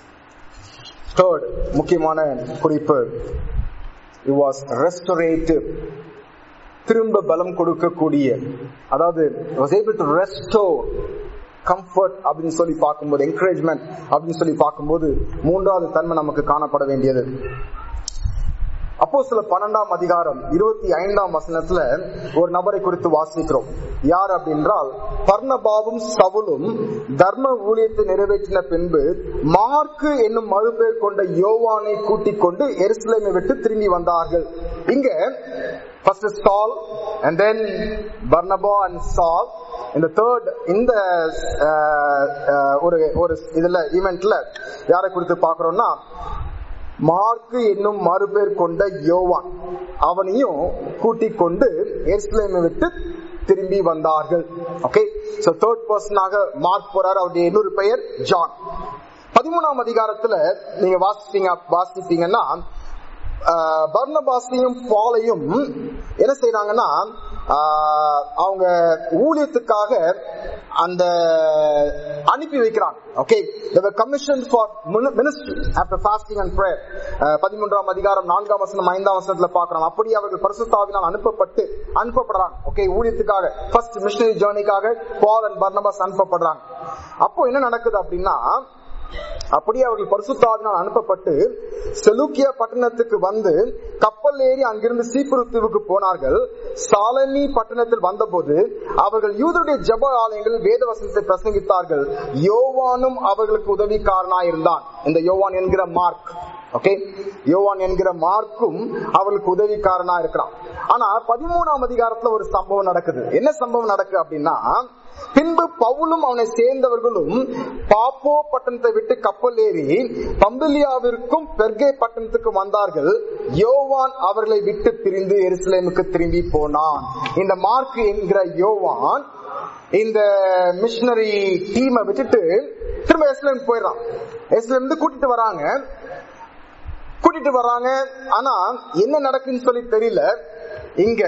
Third, முக்கியமான குறிப்பு it was restorative திரும்ப பலம் கொடுக்கக்கூடிய அதாவது was able to restore comfort அப்படின்னு சொல்லி பார்க்கும்போது encouragement அப்படின்னு சொல்லி பார்க்கும்போது மூன்றாவது தன்மை நமக்கு காணப்பட வேண்டியது அப்போ சில பன்னெண்டாம் அதிகாரம் இருபத்தி ஐந்தாம் வசனத்துல ஒரு நபரை குறித்து வாசிக்கிறோம் யார் அப்படின்றால் பர்ணபாவும் சவுலும் தர்ம ஊழியத்தை நிறைவேற்றின பின்பு மார்க்கு என்னும் மறுபேர் கொண்ட யோவானை கூட்டிக் கொண்டு எருசலேமை விட்டு திரும்பி வந்தார்கள் இங்க ஃபர்ஸ்ட் சால் அண்ட் தென் பர்னபா அண்ட் சால் இந்த தேர்ட் இந்த அஹ், அஹ், ஒரு ஒரு இதுல ஈவெண்ட்ல யாரை குறித்து பாக்குறோம்னா மார்க்கு என்னும் மறுபேர் கொண்ட யோவான் அவனையும் கூட்டிக் கொண்டு எருசலேமை விட்டு திரும்பி வந்தார்கள் ஓகே சோ தேர்ட் பர்சனாக மார்க் போறார் அவருடைய இன்னொரு பெயர் ஜான் பதிமூணாம் அதிகாரத்துல நீங்க வாசிப்பீங்க வாசிப்பீங்கன்னா ஆஹ், பர்னபாஸையும் பாலையும் என்ன செய்யறாங்கன்னா ஆஹ், அவங்க ஊழியத்துக்காக அந்த அனுப்பி வைக்கிறாங்க okay commission for ministry after fasting and prayer பதிமூன்றாம் அதிகாரம் நான்காம் வசனம் ஐந்தாம் வசனத்துல பார்க்கிறோம் அப்படி அவர்கள் பரிசுத்தாவினால் அனுப்பப்பட்டு அனுப்பப்படுறாங்க ஓகே ஊழியத்துக்காக ஃபர்ஸ்ட் மிஷனரி ஜேர்னிக்காக பால் அண்ட் பர்னபாஸ் அனுப்பப்படுறாங்க அப்போ என்ன நடக்குது அப்படின்னா அப்படியே அவர்கள் பரிசுத்தாவினால் அனுப்பப்பட்டு செலுக்கிய பட்டணத்துக்கு வந்து கப்பல் ஏறி அங்கிருந்து சீப்புரு தீவுக்கு போனார்கள் சாலமி பட்டணத்தில் வந்தபோது அவர்கள் யூதருடைய ஜப ஆலயங்களில் வேத வசனத்தை பிரசங்கித்தார்கள் யோவானும் அவர்களுக்கு உதவிக்காரனாயிருந்தான் இந்த யோவான் என்கிற மார்க் ஓகே யோவான் என்கிற மார்க்கும் அவர்களுக்கு உதவிக்காரனா இருக்கிறான் ஆனா பதிமூணாம் அதிகாரத்துல ஒரு சம்பவம் நடக்குது என்ன சம்பவம் நடக்கு அப்படின்னா பின்பு பவுலும் அவனை சேர்ந்தவர்களும் பாப்போ பட்டணத்தை விட்டு கப்பல் ஏறி பம்பிலியாவிற்கும் பெர்கே பட்டணத்துக்கு வந்தார்கள் யோவான் அவர்களை விட்டு பிரிந்து எருசலேமுக்கு திரும்பி போனான் இந்த மார்க் என்கிற யோவான் இந்த மிஷனரி டீமை விட்டுட்டு திரும்ப எஸ்லேம் போயிடறான் எஸ்லேம் இருந்து கூட்டிட்டு வராங்க கூட்டிட்டு வராங்க ஆனா என்ன நடக்குன்னு சொல்லி தெரியல இங்க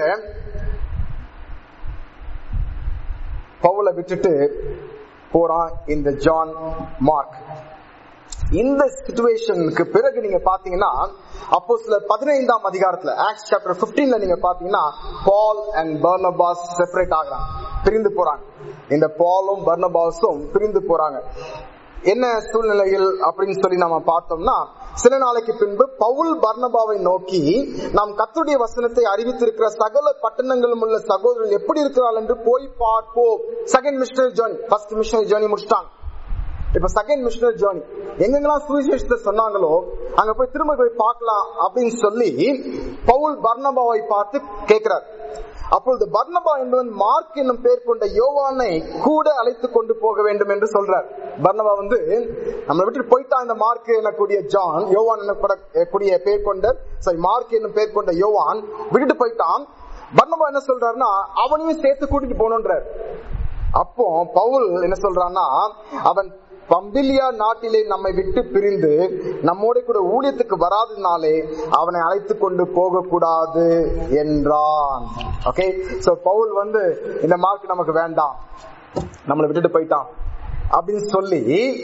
பவுல விட்டுட்டு போறான் இந்த ஜான் மார்க் இந்த சிச்சுவேஷனுக்கு பிறகு நீங்க பாத்தீங்கன்னா அப்போ சில பதினைந்தாம் அதிகாரத்துல ஆக்ஸ் சாப்டர் 15ல நீங்க பாத்தீங்கன்னா பால் அண்ட் பர்னபாஸ் செப்பரேட் ஆகுறாங்க பிரிந்து போறாங்க இந்த பாலும் பர்னபாஸும் பிரிந்து போறாங்க என்ன சூழ்நிலையில் அப்படின்னு சொல்லி நம்ம பார்த்தோம்னா சில நாளைக்கு பின்பு பவுல் பர்னபாவை நோக்கி நாம் கத்துடைய வசனத்தை அறிவித்திருக்கிற சகல பட்டணங்களும் உள்ள சகோதரர்கள் எப்படி இருக்கிறாள் என்று போய் பார்ப்போம் second missionary journey first missionary journey முடிச்சிட்டாங்க இப்ப செகண்ட் மிஷனரி ஜேர்னி எங்கெங்கெல்லாம் சுவிசேஷத்தை சொன்னாங்களோ அங்க போய் திரும்ப போய் பார்க்கலாம் அப்படின்னு சொல்லி பவுல் பர்னபாவை பார்த்து கேட்கிறார் அப்பொழுது பர்னபா என்பவன் மார்க் என்னும் பேர் கொண்ட யோவானை கூட அழைத்து கொண்டு போக வேண்டும் என்று சொல்றார் பர்னபா வந்து நம்மளை விட்டு போயிட்டான் இந்த மார்க் எனக்கூடிய ஜான் யோவான் எனக்கூடிய பேர் கொண்ட சாரி மார்க் என்னும் பேர் கொண்ட யோவான் விட்டுட்டு போயிட்டான் பர்னபா என்ன சொல்றாருன்னா அவனையும் சேர்த்து கூட்டிட்டு போகணுன்றார் அப்போ பவுல் என்ன சொல்றான்னா அவன் பம்பிலியா நாட்டிலே நம்மை விட்டு பிரிந்து நம்மோட கூட ஊழியத்துக்கு வராதனாலே அவனை அழைத்து கொண்டு போக கூடாது என்றான் ஓகே சோ பவுல் வந்து இந்த மார்க் நமக்கு வேண்டாம் நம்மளை விட்டுட்டு போயிட்டான் அப்படின்னு சொல்லி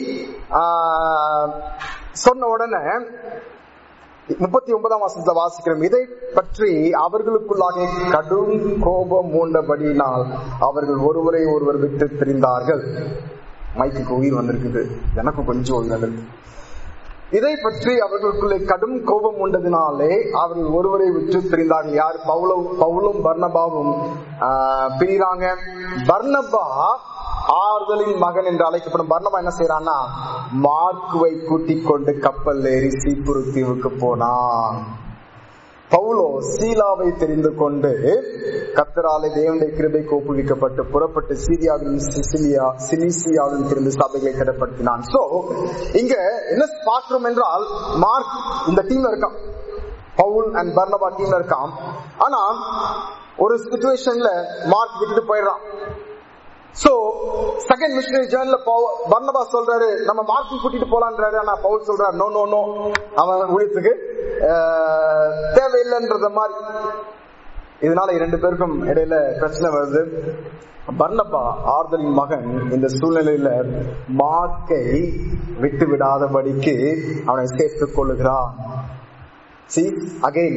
ஆஹ், சொன்ன உடனே முப்பத்தி ஒன்பதாம் வசனத்தை வாசிக்கிறோம் இதை பற்றி அவர்களுக்குள்ளாக கடும் கோபம் மூண்டபடியினால் அவர்கள் ஒருவரை ஒருவர் விட்டு பிரிந்தார்கள் மைக்குக்கு உயிர் வந்திருக்குது எனக்கு கொஞ்சம் உயிர் வந்திருக்கு இதை பற்றி அவர்களுக்குள்ளே கடும் கோபம் உண்டதினாலே அவர்கள் ஒருவரை விட்டு பிரிந்தார்கள் யார் பவுலும் பவுலும் பர்னபாவும் ஆஹ், பிரிகிறாங்க பர்னபா ஆறுதலின் மகன் என்று அழைக்கப்படும் பர்னபா என்ன செய்யறான்னா மார்க்குவை கூட்டிக் கொண்டு கப்பல் ஏறி சீப்புரு தீவுக்கு போனான் பவுலோ சீலாவை தெரிந்து கொண்டு கத்தராலே தேவனுடைய கிருபைக்கு ஒப்புவிக்கப்பட்டு புறப்பட்டு சீரியாவின் சிசிலியா சிலிசியாவின் திரும்பி சபைகளை திடப்படுத்தினான் சோ இங்க என்ன பார்க்கிறோம் என்றால் மார்க் இந்த டீம்ல இருக்கான் பவுல் அண்ட் பர்னபா டீம்ல இருக்கான் ஆனா ஒரு சுச்சுவேஷன்ல மார்க் விட்டுட்டு போயிடுறான் சோ செகண்ட் மிஷனரி ஜேர்னல பர்னபா சொல்றாரு நம்ம மார்க்கு கூட்டிட்டு போலான்றாரு ஆனா பவுல் சொல்றாரு நோ நோ நோ அவன் ஊழியத்துக்கு ஆஹ், தேவையில்லைன்றத மாதிரி இதனால இரண்டு பேருக்கும் இடையில பிரச்சனை வருது பர்னபா ஆறுதலின் மகன் இந்த சூழ்நிலையில மார்க்கை விட்டு விடாதபடிக்கு அவனை சேர்த்துக் கொள்ளுகிறான் See, again,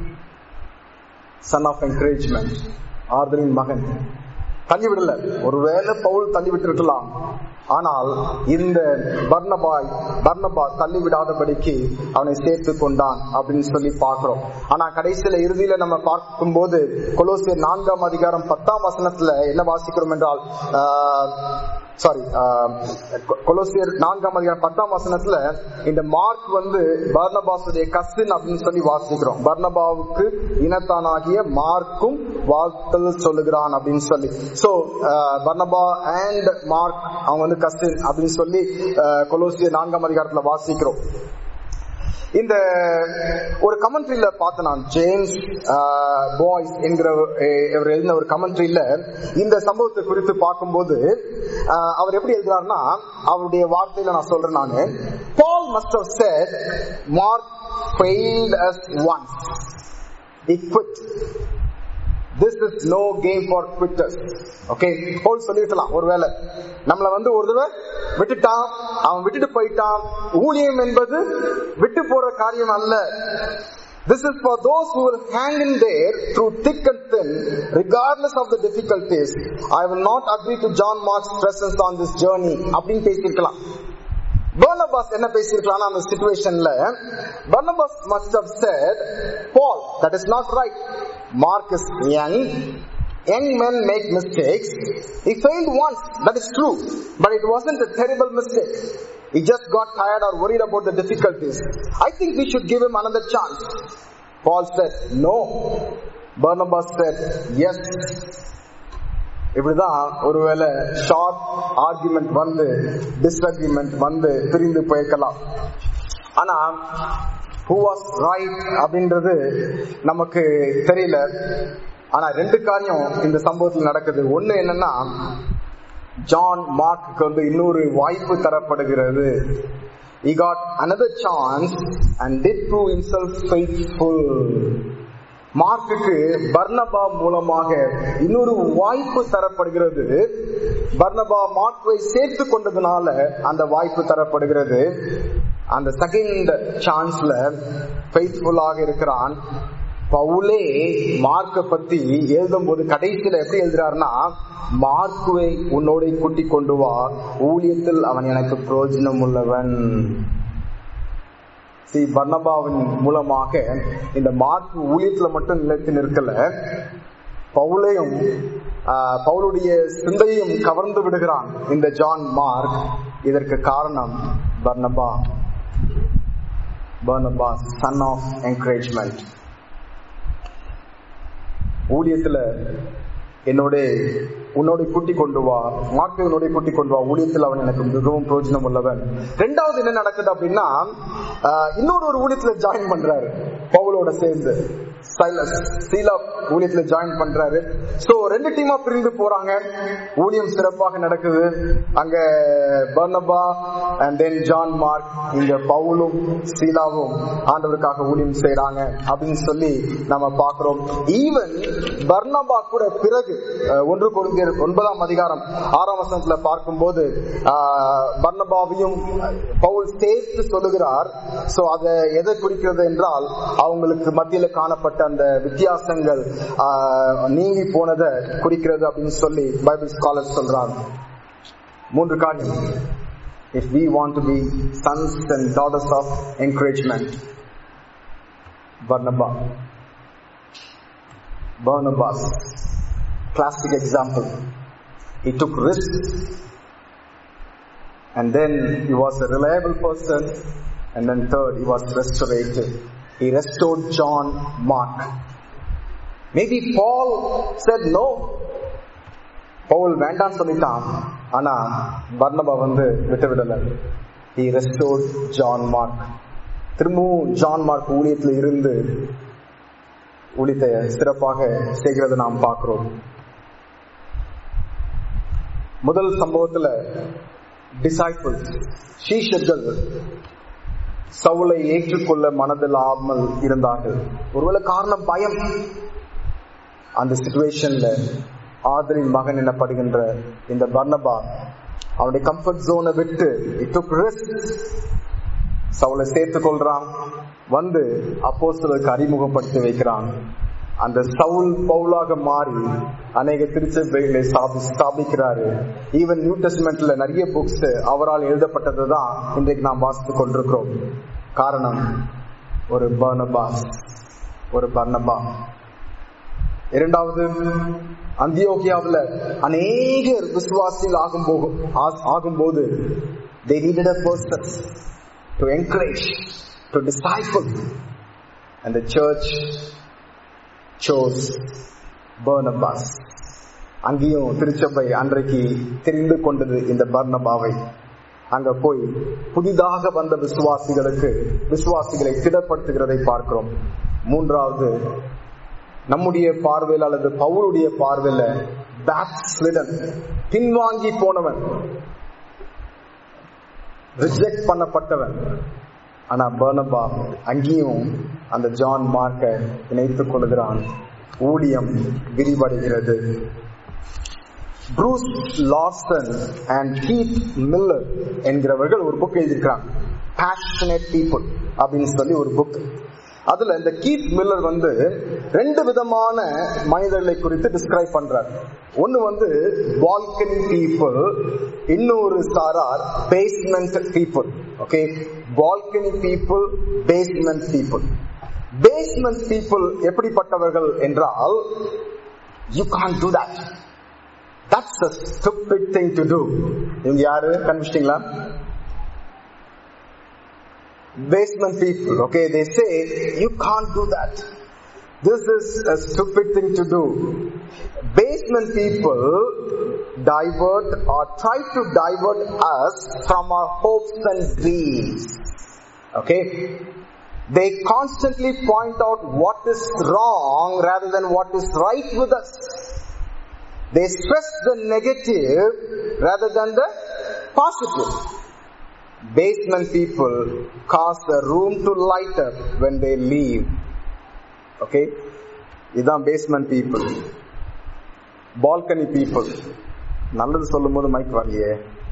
son of encouragement ஆறுதலின் மகன் தள்ளி விடல ஒருவேளை பவுல் தள்ளி விட்டிருக்கலாம் ஆனால் இந்த பர்ணபாய் பர்ணபா தள்ளி விடாதபடிக்கு அவனை சேர்த்து கொண்டான் அப்படின்னு சொல்லி பார்க்கிறோம் ஆனா கடைசியில இறுதியில நம்ம பார்க்கும்போது கொலோசியர் நான்காம் அதிகாரம் பத்தாம் வசனத்துல என்ன வாசிக்கிறோம் என்றால் சாரி கொலோசியர் நான்காம் அதிகாரம் பத்தாம் வசனத்துல இந்த மார்க் வந்து பர்ணபாசுடைய கசின் அப்படின்னு சொல்லி வாசிக்கிறோம் பர்ணபாவுக்கு இனத்தானாகிய மார்க்கும் வாழ்த்தல் சொல்லுகிறான் அப்படின்னு சொல்லி சோ பர்ணபா அண்ட் மார்க் அவங்க வந்து கசின் அப்படின்னு சொல்லி அஹ், கொலோசியர் நான்காம் அதிகாரத்துல வாசிக்கிறோம் இந்த ஒரு கமெண்ட்ரியில பார்த்த நான் ஜேம்ஸ் பாய்ஸ் என்கிற அஹ், இவர் எழுதின ஒரு கமெண்ட்ரியில இந்த சம்பவத்தை குறித்து பார்க்கும்போது அஹ், அவர் எப்படி எழுதுறாருன்னா அவருடைய வார்த்தையில நான் சொல்றேன் நானு Paul must have said Mark failed us once he quit this is no game for quitters okay Paul சொல்லிருக்கலாம் ஒருவேளை நம்மள வந்து ஒரு தடவை விட்டுட்டான் அவன் விட்டுட்டு போயிட்டான் ஊழியம் என்பது விட்டு போற காரியம் அல்ல This is for those who will hang in there through thick and thin, regardless of the difficulties. I will not agree to John Mark's presence on this journey. அப்படின்னு பேசியிருக்கலாம் பர்னபாஸ் என்ன பேசியிருக்கலாம் அந்த சிச்சுவேஷன்ல Barnabas must have said Paul that is not right Mark is young young men make mistakes he failed once that is true but it wasn't a terrible mistake he just got tired or worried about the difficulties I think we should give him another chance Paul said no Barnabas said yes இப்படிதான் ஒருவேளை short argument வந்து disagreement வந்து பிரிந்து போயிருக்கலாம் ஆனா who was right அப்படின்றது நமக்கு தெரியல ஆனா ரெண்டு காரியம் இந்த சம்பவத்தில் நடக்குது ஒண்ணு என்னன்னா ஜான் மார்க்கு வந்து இன்னொரு வாய்ப்பு தரப்படுகிறது he got another chance and did prove himself faithful மார்க்குக்கு பர்னபா மூலமாக இன்னொரு வாய்ப்பு தரப்படுகிறது பர்னபா மார்க்கை சேர்த்து கொண்டதுனால அந்த வாய்ப்பு தரப்படுகிறது அந்த செகண்ட் சான்ஸ்ல ஃபெய்த்ஃபுல்லாக இருக்கிறான் பவுலே மார்க்க பத்தி எழுதும் போது கடைசியில எப்படி எழுதுறாருன்னா மார்க்குவை உன்னோட கூட்டி கொண்டு வா ஊழியத்தில் அவன் எனக்கு பிரயோஜனம் உள்ளவன் ஸ்ரீ பர்ணபாவின் மூலமாக இந்த மார்க் ஊழியத்துல மட்டும் நிலைத்து நிற்கல பவுலையும் பவுலுடைய சிந்தையும் கவர்ந்து விடுகிறான் இந்த ஜான் மார்க் இதற்கு காரணம் பர்னபா பர்னபா சன் ஆஃப் என்கரேஜ்மெண்ட் ஊழியத்துல என்னோட உன்னோட கூட்டி கொண்டு வா மார்க்கை உன்னோட கூட்டி கொண்டு வா ஊழியத்தில் அவன் எனக்கு மிகவும் பிரயோஜனம் உள்ளவன் ரெண்டாவது என்ன நடக்குது அப்படின்னா இன்னொரு ஒரு ஊழியத்துல ஜாயின் பண்றாரு பவுலோட சேர்ந்து சைலஸ் சீலா ஊழியத்துல ஜாயின் பண்றாரு சோ ரெண்டு டீமா பிரிந்து போறாங்க ஊழியம் சிறப்பாக நடக்குது அங்க பர்னபா அண்ட் தென் ஜான் மார்க் இங்க பவுலும் சீலாவும் ஆண்டவருக்காக ஊழியம் செய்யறாங்க அப்படின்னு சொல்லி நம்ம பாக்குறோம் ஈவன் பர்னபா கூட பிறகு ஒன்று குருந்தியர் ஒன்பதாம் அதிகாரம் ஆறாம் வசனத்துல பார்க்கும்போது பர்னபாவையும் பவுல் சேர்த்து சொல்லுகிறார் சோ அதை எதை குறிக்கிறது என்றால் அவங்களுக்கு மத்தியில காணப்பட்ட அந்த வித்தியாசங்கள் நீங்கி போனதை குறிக்கிறது அப்படின்னு சொல்லி பைபிள் ஸ்காலர் சொல்றாங்க மூன்று காரியம் if we want to be sons and daughters of encouragement Barnabas Barnabas classic example he took risks and then he was a reliable person and then third he was restorative he restored John Mark maybe Paul said no Pavul வேண்டாம் சொல்லிட்டான் ஆனா பர்னபா வந்து விட்டு விடல he restored John Mark திரும்பவும் John Mark ஊழியத்தில் இருந்து ஊழியத்தை சிறப்பாக செய்கிறத நாம் பார்க்கிறோம் முதல் சம்பவத்துல டிசைபிள்ஸ் சீஷர்கள் சவுளை ஏற்றுக்கொள்ள மனதில்லாமல் இருந்தார்கள் ஒருவேளை காரணம் பயம் அந்த சிச்சுவேஷன்ல ஆதரின் மகன் எனப்படுகின்ற இந்த பர்னபா அவனுடைய கம்ஃபர்ட் ஜோனை விட்டு இட்டுக் ரிஸ்க் சவுளை சேர்த்துக் கொள்றான் வந்து அப்போ அறிமுகப்படுத்தி வைக்கிறான் அந்த சவுல் பவுலாக மாறி அநேக திருச்சபைகளை ஸ்தாபிக்கிறாரு ஈவன் நியூ டெஸ்ட்மெண்ட்ல நிறைய புக்ஸ் அவரால் எழுதப்பட்டது தான் இன்றைக்கு நாம் வாசித்துக் கொண்டிருக்கிறோம் காரணம் ஒரு பர்னபாஸ் ஒரு பர்னபா இரண்டாவது அந்தியோகியாவில் அநேகர் விசுவாசியில் ஆகும் போகும் ஆகும்போது they needed a person to encourage to disciple and the church chose Barnabas அங்கேயும் திருச்சபை அன்றைக்கு தெரிந்து கொண்டது இந்த பர்ணபாவை அங்க போய் புதிதாக வந்த விசுவாசிகளுக்கு விசுவாசிகளை திடப்படுத்துகிறதை பார்க்கிறோம் மூன்றாவது நம்முடைய பார்வையில் அல்லது பவுலுடைய பார்வையில பேக் ஸ்லிடன் பின்வாங்கி போனவன் ரிஜெக்ட் பண்ணப்பட்டவன் ஆனா பர்னபா அங்கேயும் அந்த ஜான் மார்க்க இணைத்துக் கொள்கிறான் ஊழியம் விரிவடைகிறது Bruce Larson and Keith Miller என்கிறவர்கள் ஒரு புக் எழுதியிருக்கிறாங்க பேஷனேட் பீப்புள் அப்படின்னு சொல்லி ஒரு புக் அதுல இந்த கீத் மில்லர் வந்து ரெண்டு விதமான மனிதர்களை குறித்து டிஸ்கிரைப் பண்றார் ஒன்னு வந்து பால்கனி பீப்புள் இன்னொரு சாரார் basement people okay balcony people basement people basement people எப்படிப்பட்டவர்கள் என்றால் you can do that That's a stupid thing to do. இவங்க யாரு கண்டுபிடிச்சிட்டீங்களா basement people okay they say you can't do that this is a stupid thing to do basement people divert or try to divert us from our hopes and dreams okay they constantly point out what is wrong rather than what is right with us they stress the negative rather than the positive. Basement people cause the room to light up when they leave. Okay? இதுதான் basement people balcony people நல்லது சொல்லும் போது mic வரலையே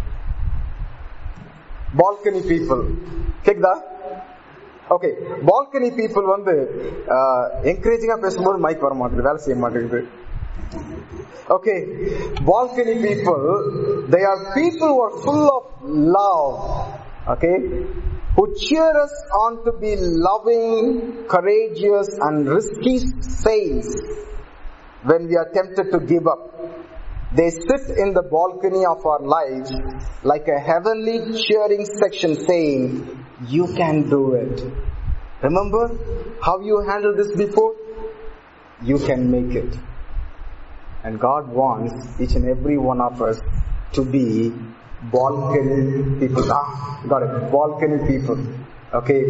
balcony people கேக்குதா okay balcony people வந்து என்கரேஜிங்கா பேசும்போது mic வர மாட்டேங்குது வேலை செய்ய மாட்டேங்குது Okay, balcony people, they are people who are full of love. Okay, who cheer us on to be loving, courageous, and risky saints when we are tempted to give up. They sit in the balcony of our lives like a heavenly cheering section saying, You can do it. Remember how you handled this before? You can make it. And God wants each and every one of us to be balcony people. Ah, got it. Balcony people. Okay.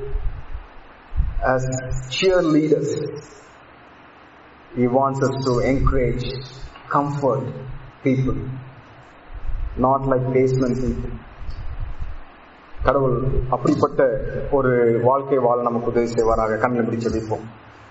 As cheerleaders, He wants us to encourage, comfort people. Not like basement people. கடவுள் அப்படிப்பட்ட ஒரு வாழ்க்கை வாழ நமக்கு உதவி செய்வாராக கண்ணில் பிடிச்சு வைப்போம்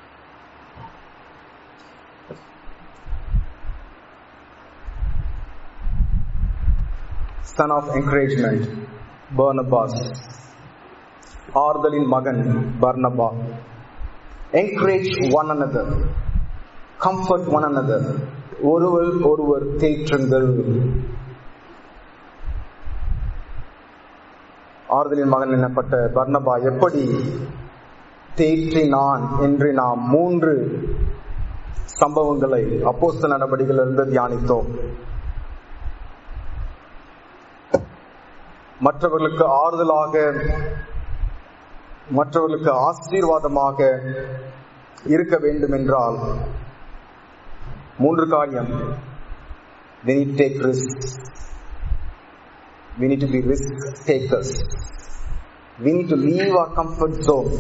son of encouragement, Barnabas. ஆறுதலின் மகன் பர்னபா encourage one another comfort one another ஒருவர் ஒருவர் தேற்றுங்கள் ஆறுதலின் மகன் எனப்பட்ட பர்னபா எப்படி தேற்றினான் என்று நாம் மூன்று சம்பவங்களை அப்போஸ்த நடவடிக்கையிலிருந்து தியானித்தோம் மற்றவர்களுக்கு ஆறுதலாக மற்றவர்களுக்கு ஆசீர்வாதமாக இருக்க வேண்டும் என்றால் மூன்று காரியம் we need to take risks we need to be risk takers we need to leave our comfort zone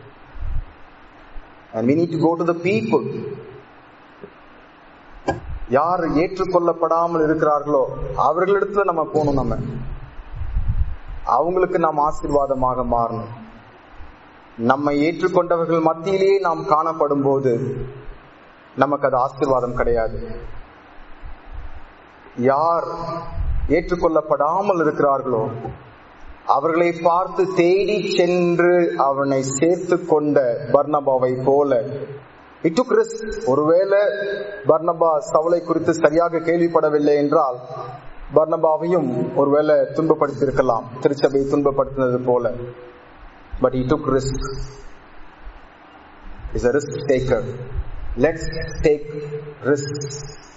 and we need to go to the people யார் ஏற்றுக்கொள்ளப்படாமல் இருக்கிறார்களோ அவர்களிடத்துல நம்ம போகணும் நம்ம அவங்களுக்கு நாம் ஆசீர்வாதமாக மாறணும் நம்மை ஏற்றுக்கொண்டவர்கள் மத்தியிலேயே நாம் காணப்படும் போது நமக்கு அது ஆசீர்வாதம் கிடையாது யார் ஏற்றுக்கொள்ளப்படாமல் இருக்கிறார்களோ அவர்களை பார்த்து தேடி சென்று அவனை சேர்த்து கொண்ட பர்ணபாவை போல இட்டுக் ரிஸ்க் ஒருவேளை பர்ணபா சவலை குறித்து சரியாக கேள்விப்படவில்லை என்றால் பர்ணபாவையும் ஒருவேளை துன்பப்படுத்தியிருக்கலாம் திருச்சபை துன்பப்படுத்தினது போல but he took risk is a risk taker let's take risks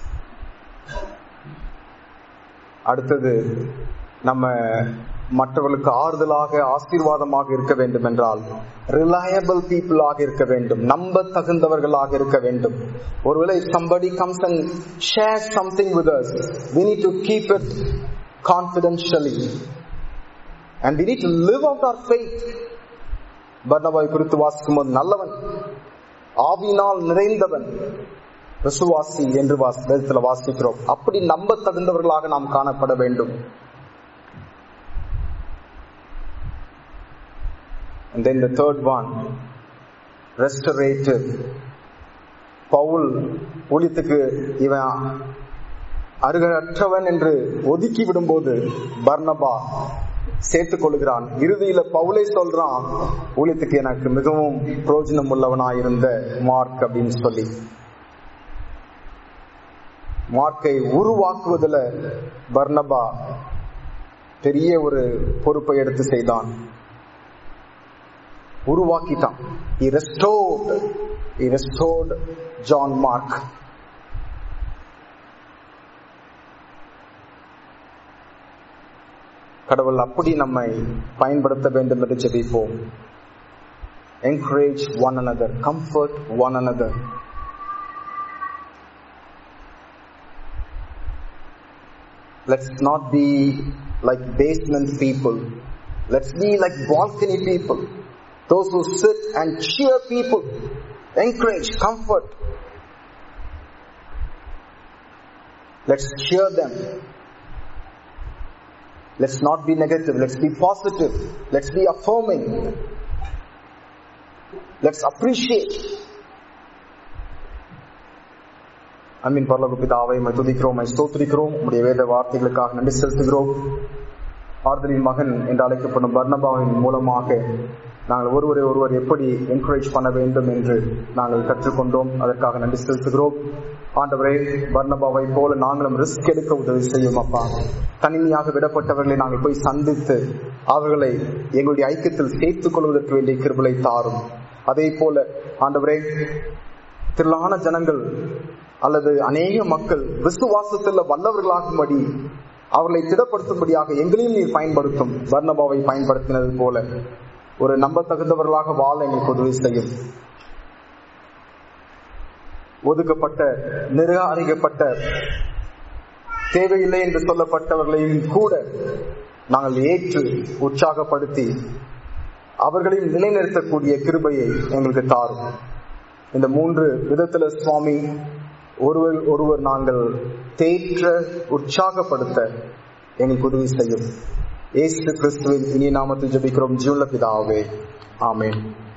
அடுத்தது நம்ம மற்றவர்களுக்கு ஆறுதலாக ஆசீர்வாதமாக இருக்க வேண்டும் என்றால் ரிலையபிள் பீப்புளாக இருக்க வேண்டும் நம்ப தகுந்தவர்களாக இருக்க வேண்டும் ஒருவேளை somebody comes and shares something with us we need to keep it confidentially and we need to live out our faith பர்ணபாவை குறித்து வாசிக்கும் போது நல்லவன் ஆவினால் நிறைந்தவன் விசுவாசி என்று வேதத்தில் வாசிக்கிறோம் அப்படி நம்ப தகுந்தவர்களாக நாம் காணப்பட வேண்டும் And then the third one, restorative Pavul ஊழியத்துக்கு இவன் அருகற்றவன் என்று ஒதுக்கி விடும்போது பர்னபா சேர்த்துக் கொள்கிறான் இறுதியில பவுலை சொல்றான் ஊழியத்துக்கு எனக்கு மிகவும் பிரயோஜனம் உள்ளவனாயிருந்த மார்க் அப்படின்னு சொல்லி மார்க்கை உருவாக்குவதில் பர்னபா பெரிய ஒரு பொறுப்பை எடுத்து செய்தான் உருவாக்கிட்டான் he restored he restored John Mark கடவுள் அப்படி நம்மை பயன்படுத்த வேண்டும் என்று ஜெபிப்போம் encourage one another comfort one another let's not be like basement people let's be like balcony people those who sit and cheer people encourage comfort let's cheer them let's not be negative let's be positive let's be affirming let's appreciate அன்பின் பரலோக பிதாவை உம்மை துதிக்கிறோம் உம்மை ஸ்தோத்திரிக்கிறோம் உம்முடைய வேத வார்த்தைகளுக்காக நன்றி செலுத்துகிறோம் ஆறுதலின் மகன் என்று அழைக்கப்படும் பர்ணபாவின் மூலமாக நாங்கள் ஒருவரை ஒருவர் எப்படி என்கரேஜ் பண்ண வேண்டும் என்று நாங்கள் கற்றுக்கொண்டோம் அதற்காக நன்றி செலுத்துகிறோம் ஆண்டவரே பர்ணபாவை போல நாங்களும் ரிஸ்க் எடுக்க உதவி செய்யும் அப்பா தனிமையாக விடப்பட்டவர்களை நாங்கள் போய் சந்தித்து அவர்களை எங்களுடைய ஐக்கியத்தில் சேர்த்துக் கொள்வதற்கு வேண்டிய கிருபலை தாரும் அதே போல ஆண்டவரே திரளான ஜனங்கள் அல்லது அநேக மக்கள் விசுவாசத்தில் வல்லவர்களாகும்படி அவர்களை திடப்படுத்தும்படியாக எங்களையும் நீர் பயன்படுத்தும் வர்ணபாவை பயன்படுத்தினது போல ஒரு நம்பத்தகுந்தவர்களாக வாழ எங்களுக்கு உதவி செய்யும் ஒதுக்கப்பட்ட நிராகரிக்கப்பட்ட தேவையில்லை என்று சொல்லப்பட்டவர்களையும் கூட நாங்கள் ஏற்று உற்சாகப்படுத்தி அவர்களையும் நிலைநிறுத்தக்கூடிய கிருபையை எங்களுக்கு தாரும் இந்த மூன்று விதத்துல சுவாமி ஒருவர் ஒருவர் நாங்கள் தேற்ற உற்சாகப்படுத்த எங்களுக்கு உதவி செய்யும் ஏசு கிறிஸ்துவின் இனி நாமத்தில் ஜபிக்கிறோம் ஜீவன பிதாவே ஆமேன்